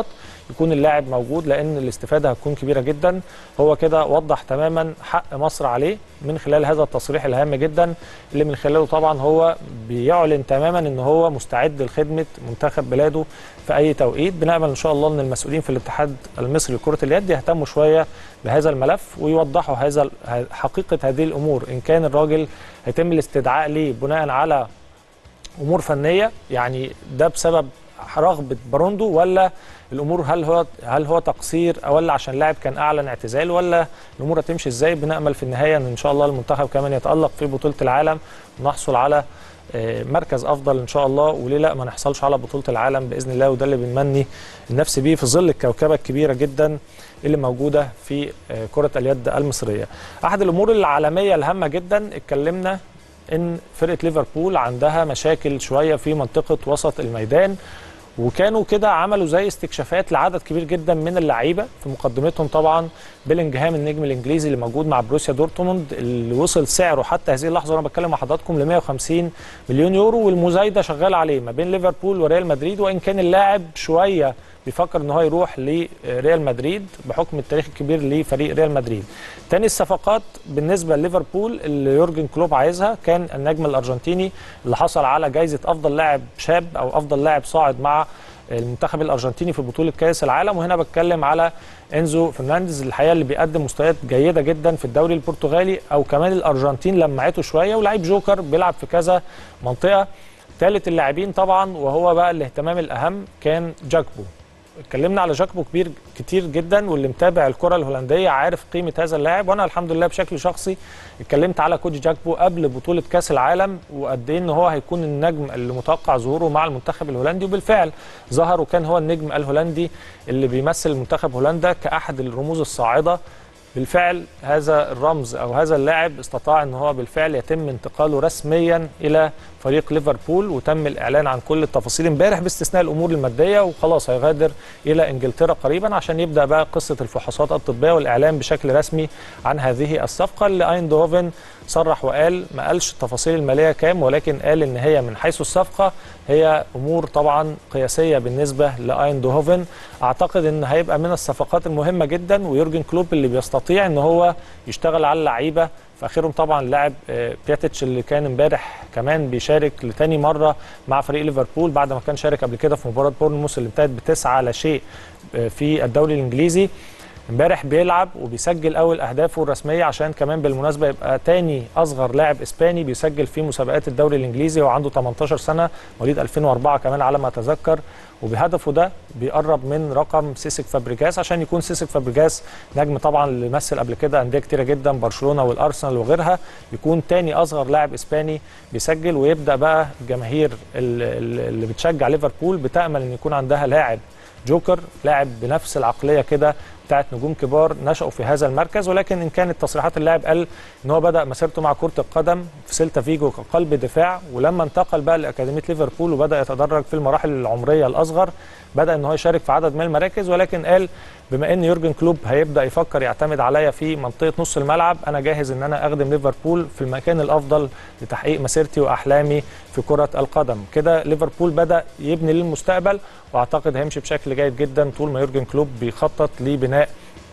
يكون اللاعب موجود لان الاستفاده هتكون كبيره جدا هو كده وضح تماما حق مصر عليه من خلال هذا التصريح الهام جدا اللي من خلاله طبعا هو بيعلن تماما ان هو مستعد لخدمه منتخب بلاده في اي توقيت بنامل ان شاء الله ان المسؤولين في الاتحاد المصري لكره اليد يهتموا شويه بهذا الملف ويوضحوا هذا حقيقه هذه الامور ان كان الراجل هيتم الاستدعاء ليه بناء على امور فنيه يعني ده بسبب رغبه باروندو ولا الامور هل هو هل هو تقصير ولا عشان اللاعب كان اعلن اعتزال ولا الامور هتمشي ازاي بنامل في النهايه ان ان شاء الله المنتخب كمان يتالق في بطوله العالم ونحصل على آه، مركز افضل ان شاء الله وليه لا ما نحصلش على بطوله العالم باذن الله وده اللي بنمني النفس بيه في ظل الكوكبه الكبيره جدا اللي موجوده في آه، كره اليد المصريه. احد الامور العالميه الهامه جدا اتكلمنا ان فرقه ليفربول عندها مشاكل شويه في منطقه وسط الميدان وكانوا كده عملوا زي استكشافات لعدد كبير جدا من اللعيبه في مقدمتهم طبعا بيلينجهام النجم الانجليزي اللي موجود مع بروسيا دورتموند اللي وصل سعره حتى هذه اللحظه وانا بتكلم مع حضراتكم ل 150 مليون يورو والمزايده شغاله عليه ما بين ليفربول وريال مدريد وان كان اللاعب شويه بيفكر ان هو يروح لريال مدريد بحكم التاريخ الكبير لفريق ريال مدريد. تاني الصفقات بالنسبه لليفربول اللي يورجن كلوب عايزها كان النجم الارجنتيني اللي حصل على جائزه افضل لاعب شاب او افضل لاعب صاعد مع المنتخب الارجنتيني في بطوله كاس العالم وهنا بتكلم على انزو فرنانديز الحقيقه اللي بيقدم مستويات جيده جدا في الدوري البرتغالي او كمان الارجنتين لمعته شويه ولاعيب جوكر بيلعب في كذا منطقه ثالث اللاعبين طبعا وهو بقى الاهتمام الاهم كان جاكبو اتكلمنا على جاكبو كبير كتير جدا واللي متابع الكره الهولنديه عارف قيمه هذا اللاعب وانا الحمد لله بشكل شخصي اتكلمت على كوتش جاكبو قبل بطوله كاس العالم وقد ايه ان هو هيكون النجم اللي متوقع ظهوره مع المنتخب الهولندي وبالفعل ظهر وكان هو النجم الهولندي اللي بيمثل منتخب هولندا كاحد الرموز الصاعده بالفعل هذا الرمز او هذا اللاعب استطاع ان هو بالفعل يتم انتقاله رسميا الى فريق ليفربول وتم الاعلان عن كل التفاصيل امبارح باستثناء الامور الماديه وخلاص هيغادر الى انجلترا قريبا عشان يبدا بقى قصه الفحوصات الطبيه والاعلان بشكل رسمي عن هذه الصفقه اللي ايندهوفن صرح وقال ما قالش التفاصيل الماليه كام ولكن قال ان هي من حيث الصفقه هي امور طبعا قياسيه بالنسبه لايندهوفن اعتقد ان هيبقى من الصفقات المهمه جدا ويورجن كلوب اللي بيستطيع ان هو يشتغل على اللعيبه في اخرهم طبعا اللاعب آه، بياتيتش اللي كان امبارح كمان بيشارك لتاني مره مع فريق ليفربول بعد ما كان شارك قبل كده في مباراه بورنموث اللي انتهت بتسعه لا شيء آه، في الدوري الانجليزي امبارح بيلعب وبيسجل اول اهدافه الرسميه عشان كمان بالمناسبه يبقى تاني اصغر لاعب اسباني بيسجل في مسابقات الدوري الانجليزي وعنده 18 سنه مواليد 2004 كمان على ما اتذكر وبهدفه ده بيقرب من رقم سيسك فابريجاس عشان يكون سيسك فابريجاس نجم طبعا اللي مثل قبل كده انديه كتيره جدا برشلونه والارسنال وغيرها يكون تاني اصغر لاعب اسباني بيسجل ويبدا بقى الجماهير ال- ال- اللي بتشجع ليفربول بتامل ان يكون عندها لاعب جوكر لاعب بنفس العقليه كده بتاعت نجوم كبار نشأوا في هذا المركز ولكن ان كانت تصريحات اللاعب قال ان هو بدا مسيرته مع كره القدم في سيلتا فيجو كقلب دفاع ولما انتقل بقى لاكاديميه ليفربول وبدا يتدرج في المراحل العمريه الاصغر بدا ان هو يشارك في عدد من المراكز ولكن قال بما ان يورجن كلوب هيبدا يفكر يعتمد عليا في منطقه نص الملعب انا جاهز ان انا اخدم ليفربول في المكان الافضل لتحقيق مسيرتي واحلامي في كره القدم كده ليفربول بدا يبني للمستقبل واعتقد هيمشي بشكل جيد جدا طول ما يورجن كلوب بيخطط لبناء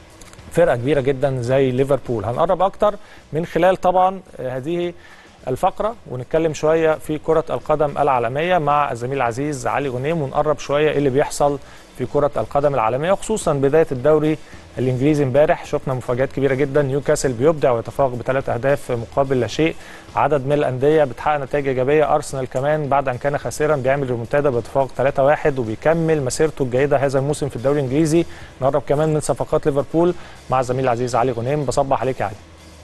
فرقه كبيره جدا زي ليفربول هنقرب اكتر من خلال طبعا هذه الفقره ونتكلم شويه في كره القدم العالميه مع الزميل العزيز علي غنيم ونقرب شويه ايه اللي بيحصل في كره القدم العالميه وخصوصا بدايه الدوري الانجليزي امبارح شفنا مفاجات كبيره جدا نيوكاسل بيبدع ويتفوق بثلاث اهداف مقابل لا شيء عدد من الانديه بتحقق نتائج ايجابيه ارسنال كمان بعد ان كان خاسرا بيعمل ريمونتادا باتفاق 3-1 وبيكمل مسيرته الجيده هذا الموسم في الدوري الانجليزي نقرب كمان من صفقات ليفربول مع الزميل العزيز علي غنيم بصبح عليك يا علي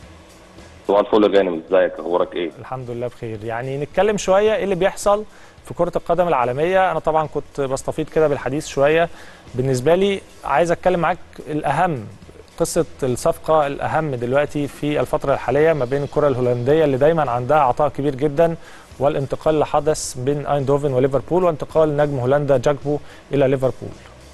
صباح الفل يا غانم ازيك اخبارك ايه؟ الحمد لله بخير يعني نتكلم شويه ايه اللي بيحصل في كره القدم العالميه انا طبعا كنت بستفيد كده بالحديث شويه بالنسبه لي عايز اتكلم معاك الاهم قصه الصفقه الاهم دلوقتي في الفتره الحاليه ما بين الكره الهولنديه اللي دايما عندها عطاء كبير جدا والانتقال اللي حدث بين ايندوفن وليفربول وانتقال نجم هولندا جاكبو الى ليفربول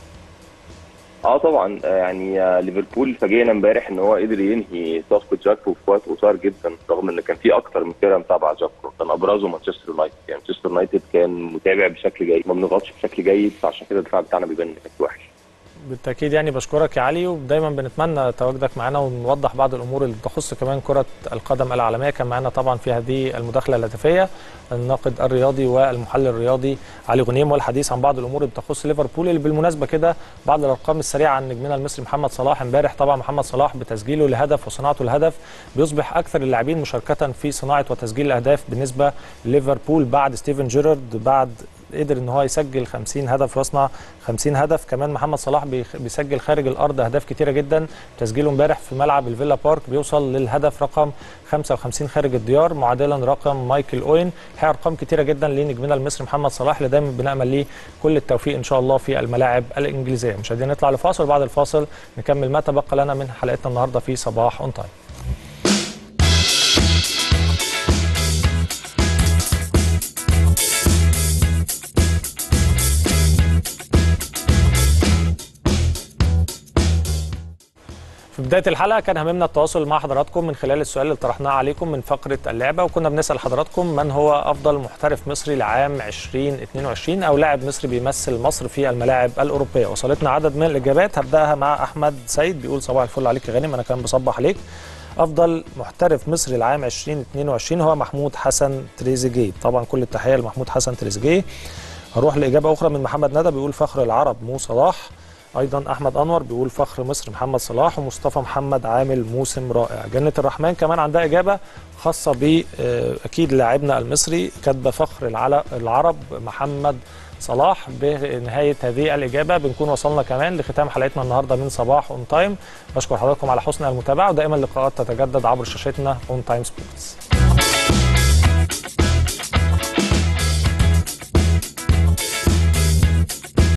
اه طبعا آه، يعني آه، ليفربول فاجئنا امبارح ان هو قدر ينهي صفقه جاكبو في وقت قصير جدا رغم ان كان في اكتر من فرقه متابعه جاكبو كان ابرزه مانشستر يونايتد يعني مانشستر يونايتد كان متابع بشكل جيد ما بنضغطش بشكل جيد فعشان كده الدفاع بتاعنا بيبان بشكل وحش بالتاكيد يعني بشكرك يا علي ودايما بنتمنى تواجدك معنا ونوضح بعض الامور اللي تخص كمان كره القدم العالميه كان معنا طبعا في هذه المداخله الهاتفيه الناقد الرياضي والمحلل الرياضي علي غنيم والحديث عن بعض الامور اللي بتخص ليفربول اللي بالمناسبه كده بعض الارقام السريعه عن نجمنا المصري محمد صلاح امبارح طبعا محمد صلاح بتسجيله لهدف وصناعته لهدف بيصبح اكثر اللاعبين مشاركه في صناعه وتسجيل الاهداف بالنسبه لليفربول بعد ستيفن جيرارد بعد قدر ان هو يسجل 50 هدف ويصنع 50 هدف كمان محمد صلاح بيخ- بيسجل خارج الارض اهداف كتيره جدا تسجيله امبارح في ملعب الفيلا بارك بيوصل للهدف رقم 55 خارج الديار معادلا رقم مايكل اوين الحقيقه ارقام كتيره جدا لنجمنا المصري محمد صلاح اللي دايما بنامل ليه كل التوفيق ان شاء الله في الملاعب الانجليزيه مشاهدينا نطلع لفاصل وبعد الفاصل نكمل ما تبقى لنا من حلقتنا النهارده في صباح اون تايم في بداية الحلقة كان هممنا التواصل مع حضراتكم من خلال السؤال اللي طرحناه عليكم من فقرة اللعبة وكنا بنسأل حضراتكم من هو أفضل محترف مصري لعام 2022 أو لاعب مصري بيمثل مصر في الملاعب الأوروبية وصلتنا عدد من الإجابات هبدأها مع أحمد سيد بيقول صباح الفل عليك يا غانم أنا كان بصبح عليك أفضل محترف مصري لعام 2022 هو محمود حسن تريزيجيه طبعا كل التحية لمحمود حسن تريزيجيه هروح لإجابة أخرى من محمد ندى بيقول فخر العرب مو صلاح ايضا احمد انور بيقول فخر مصر محمد صلاح ومصطفى محمد عامل موسم رائع جنه الرحمن كمان عندها اجابه خاصه ب آه، اكيد لاعبنا المصري كاتبه فخر العل- العرب محمد صلاح بنهايه هذه الاجابه بنكون وصلنا كمان لختام حلقتنا النهارده من صباح اون تايم بشكر حضراتكم على حسن المتابعه ودائما اللقاءات تتجدد عبر شاشتنا اون تايم سبورتس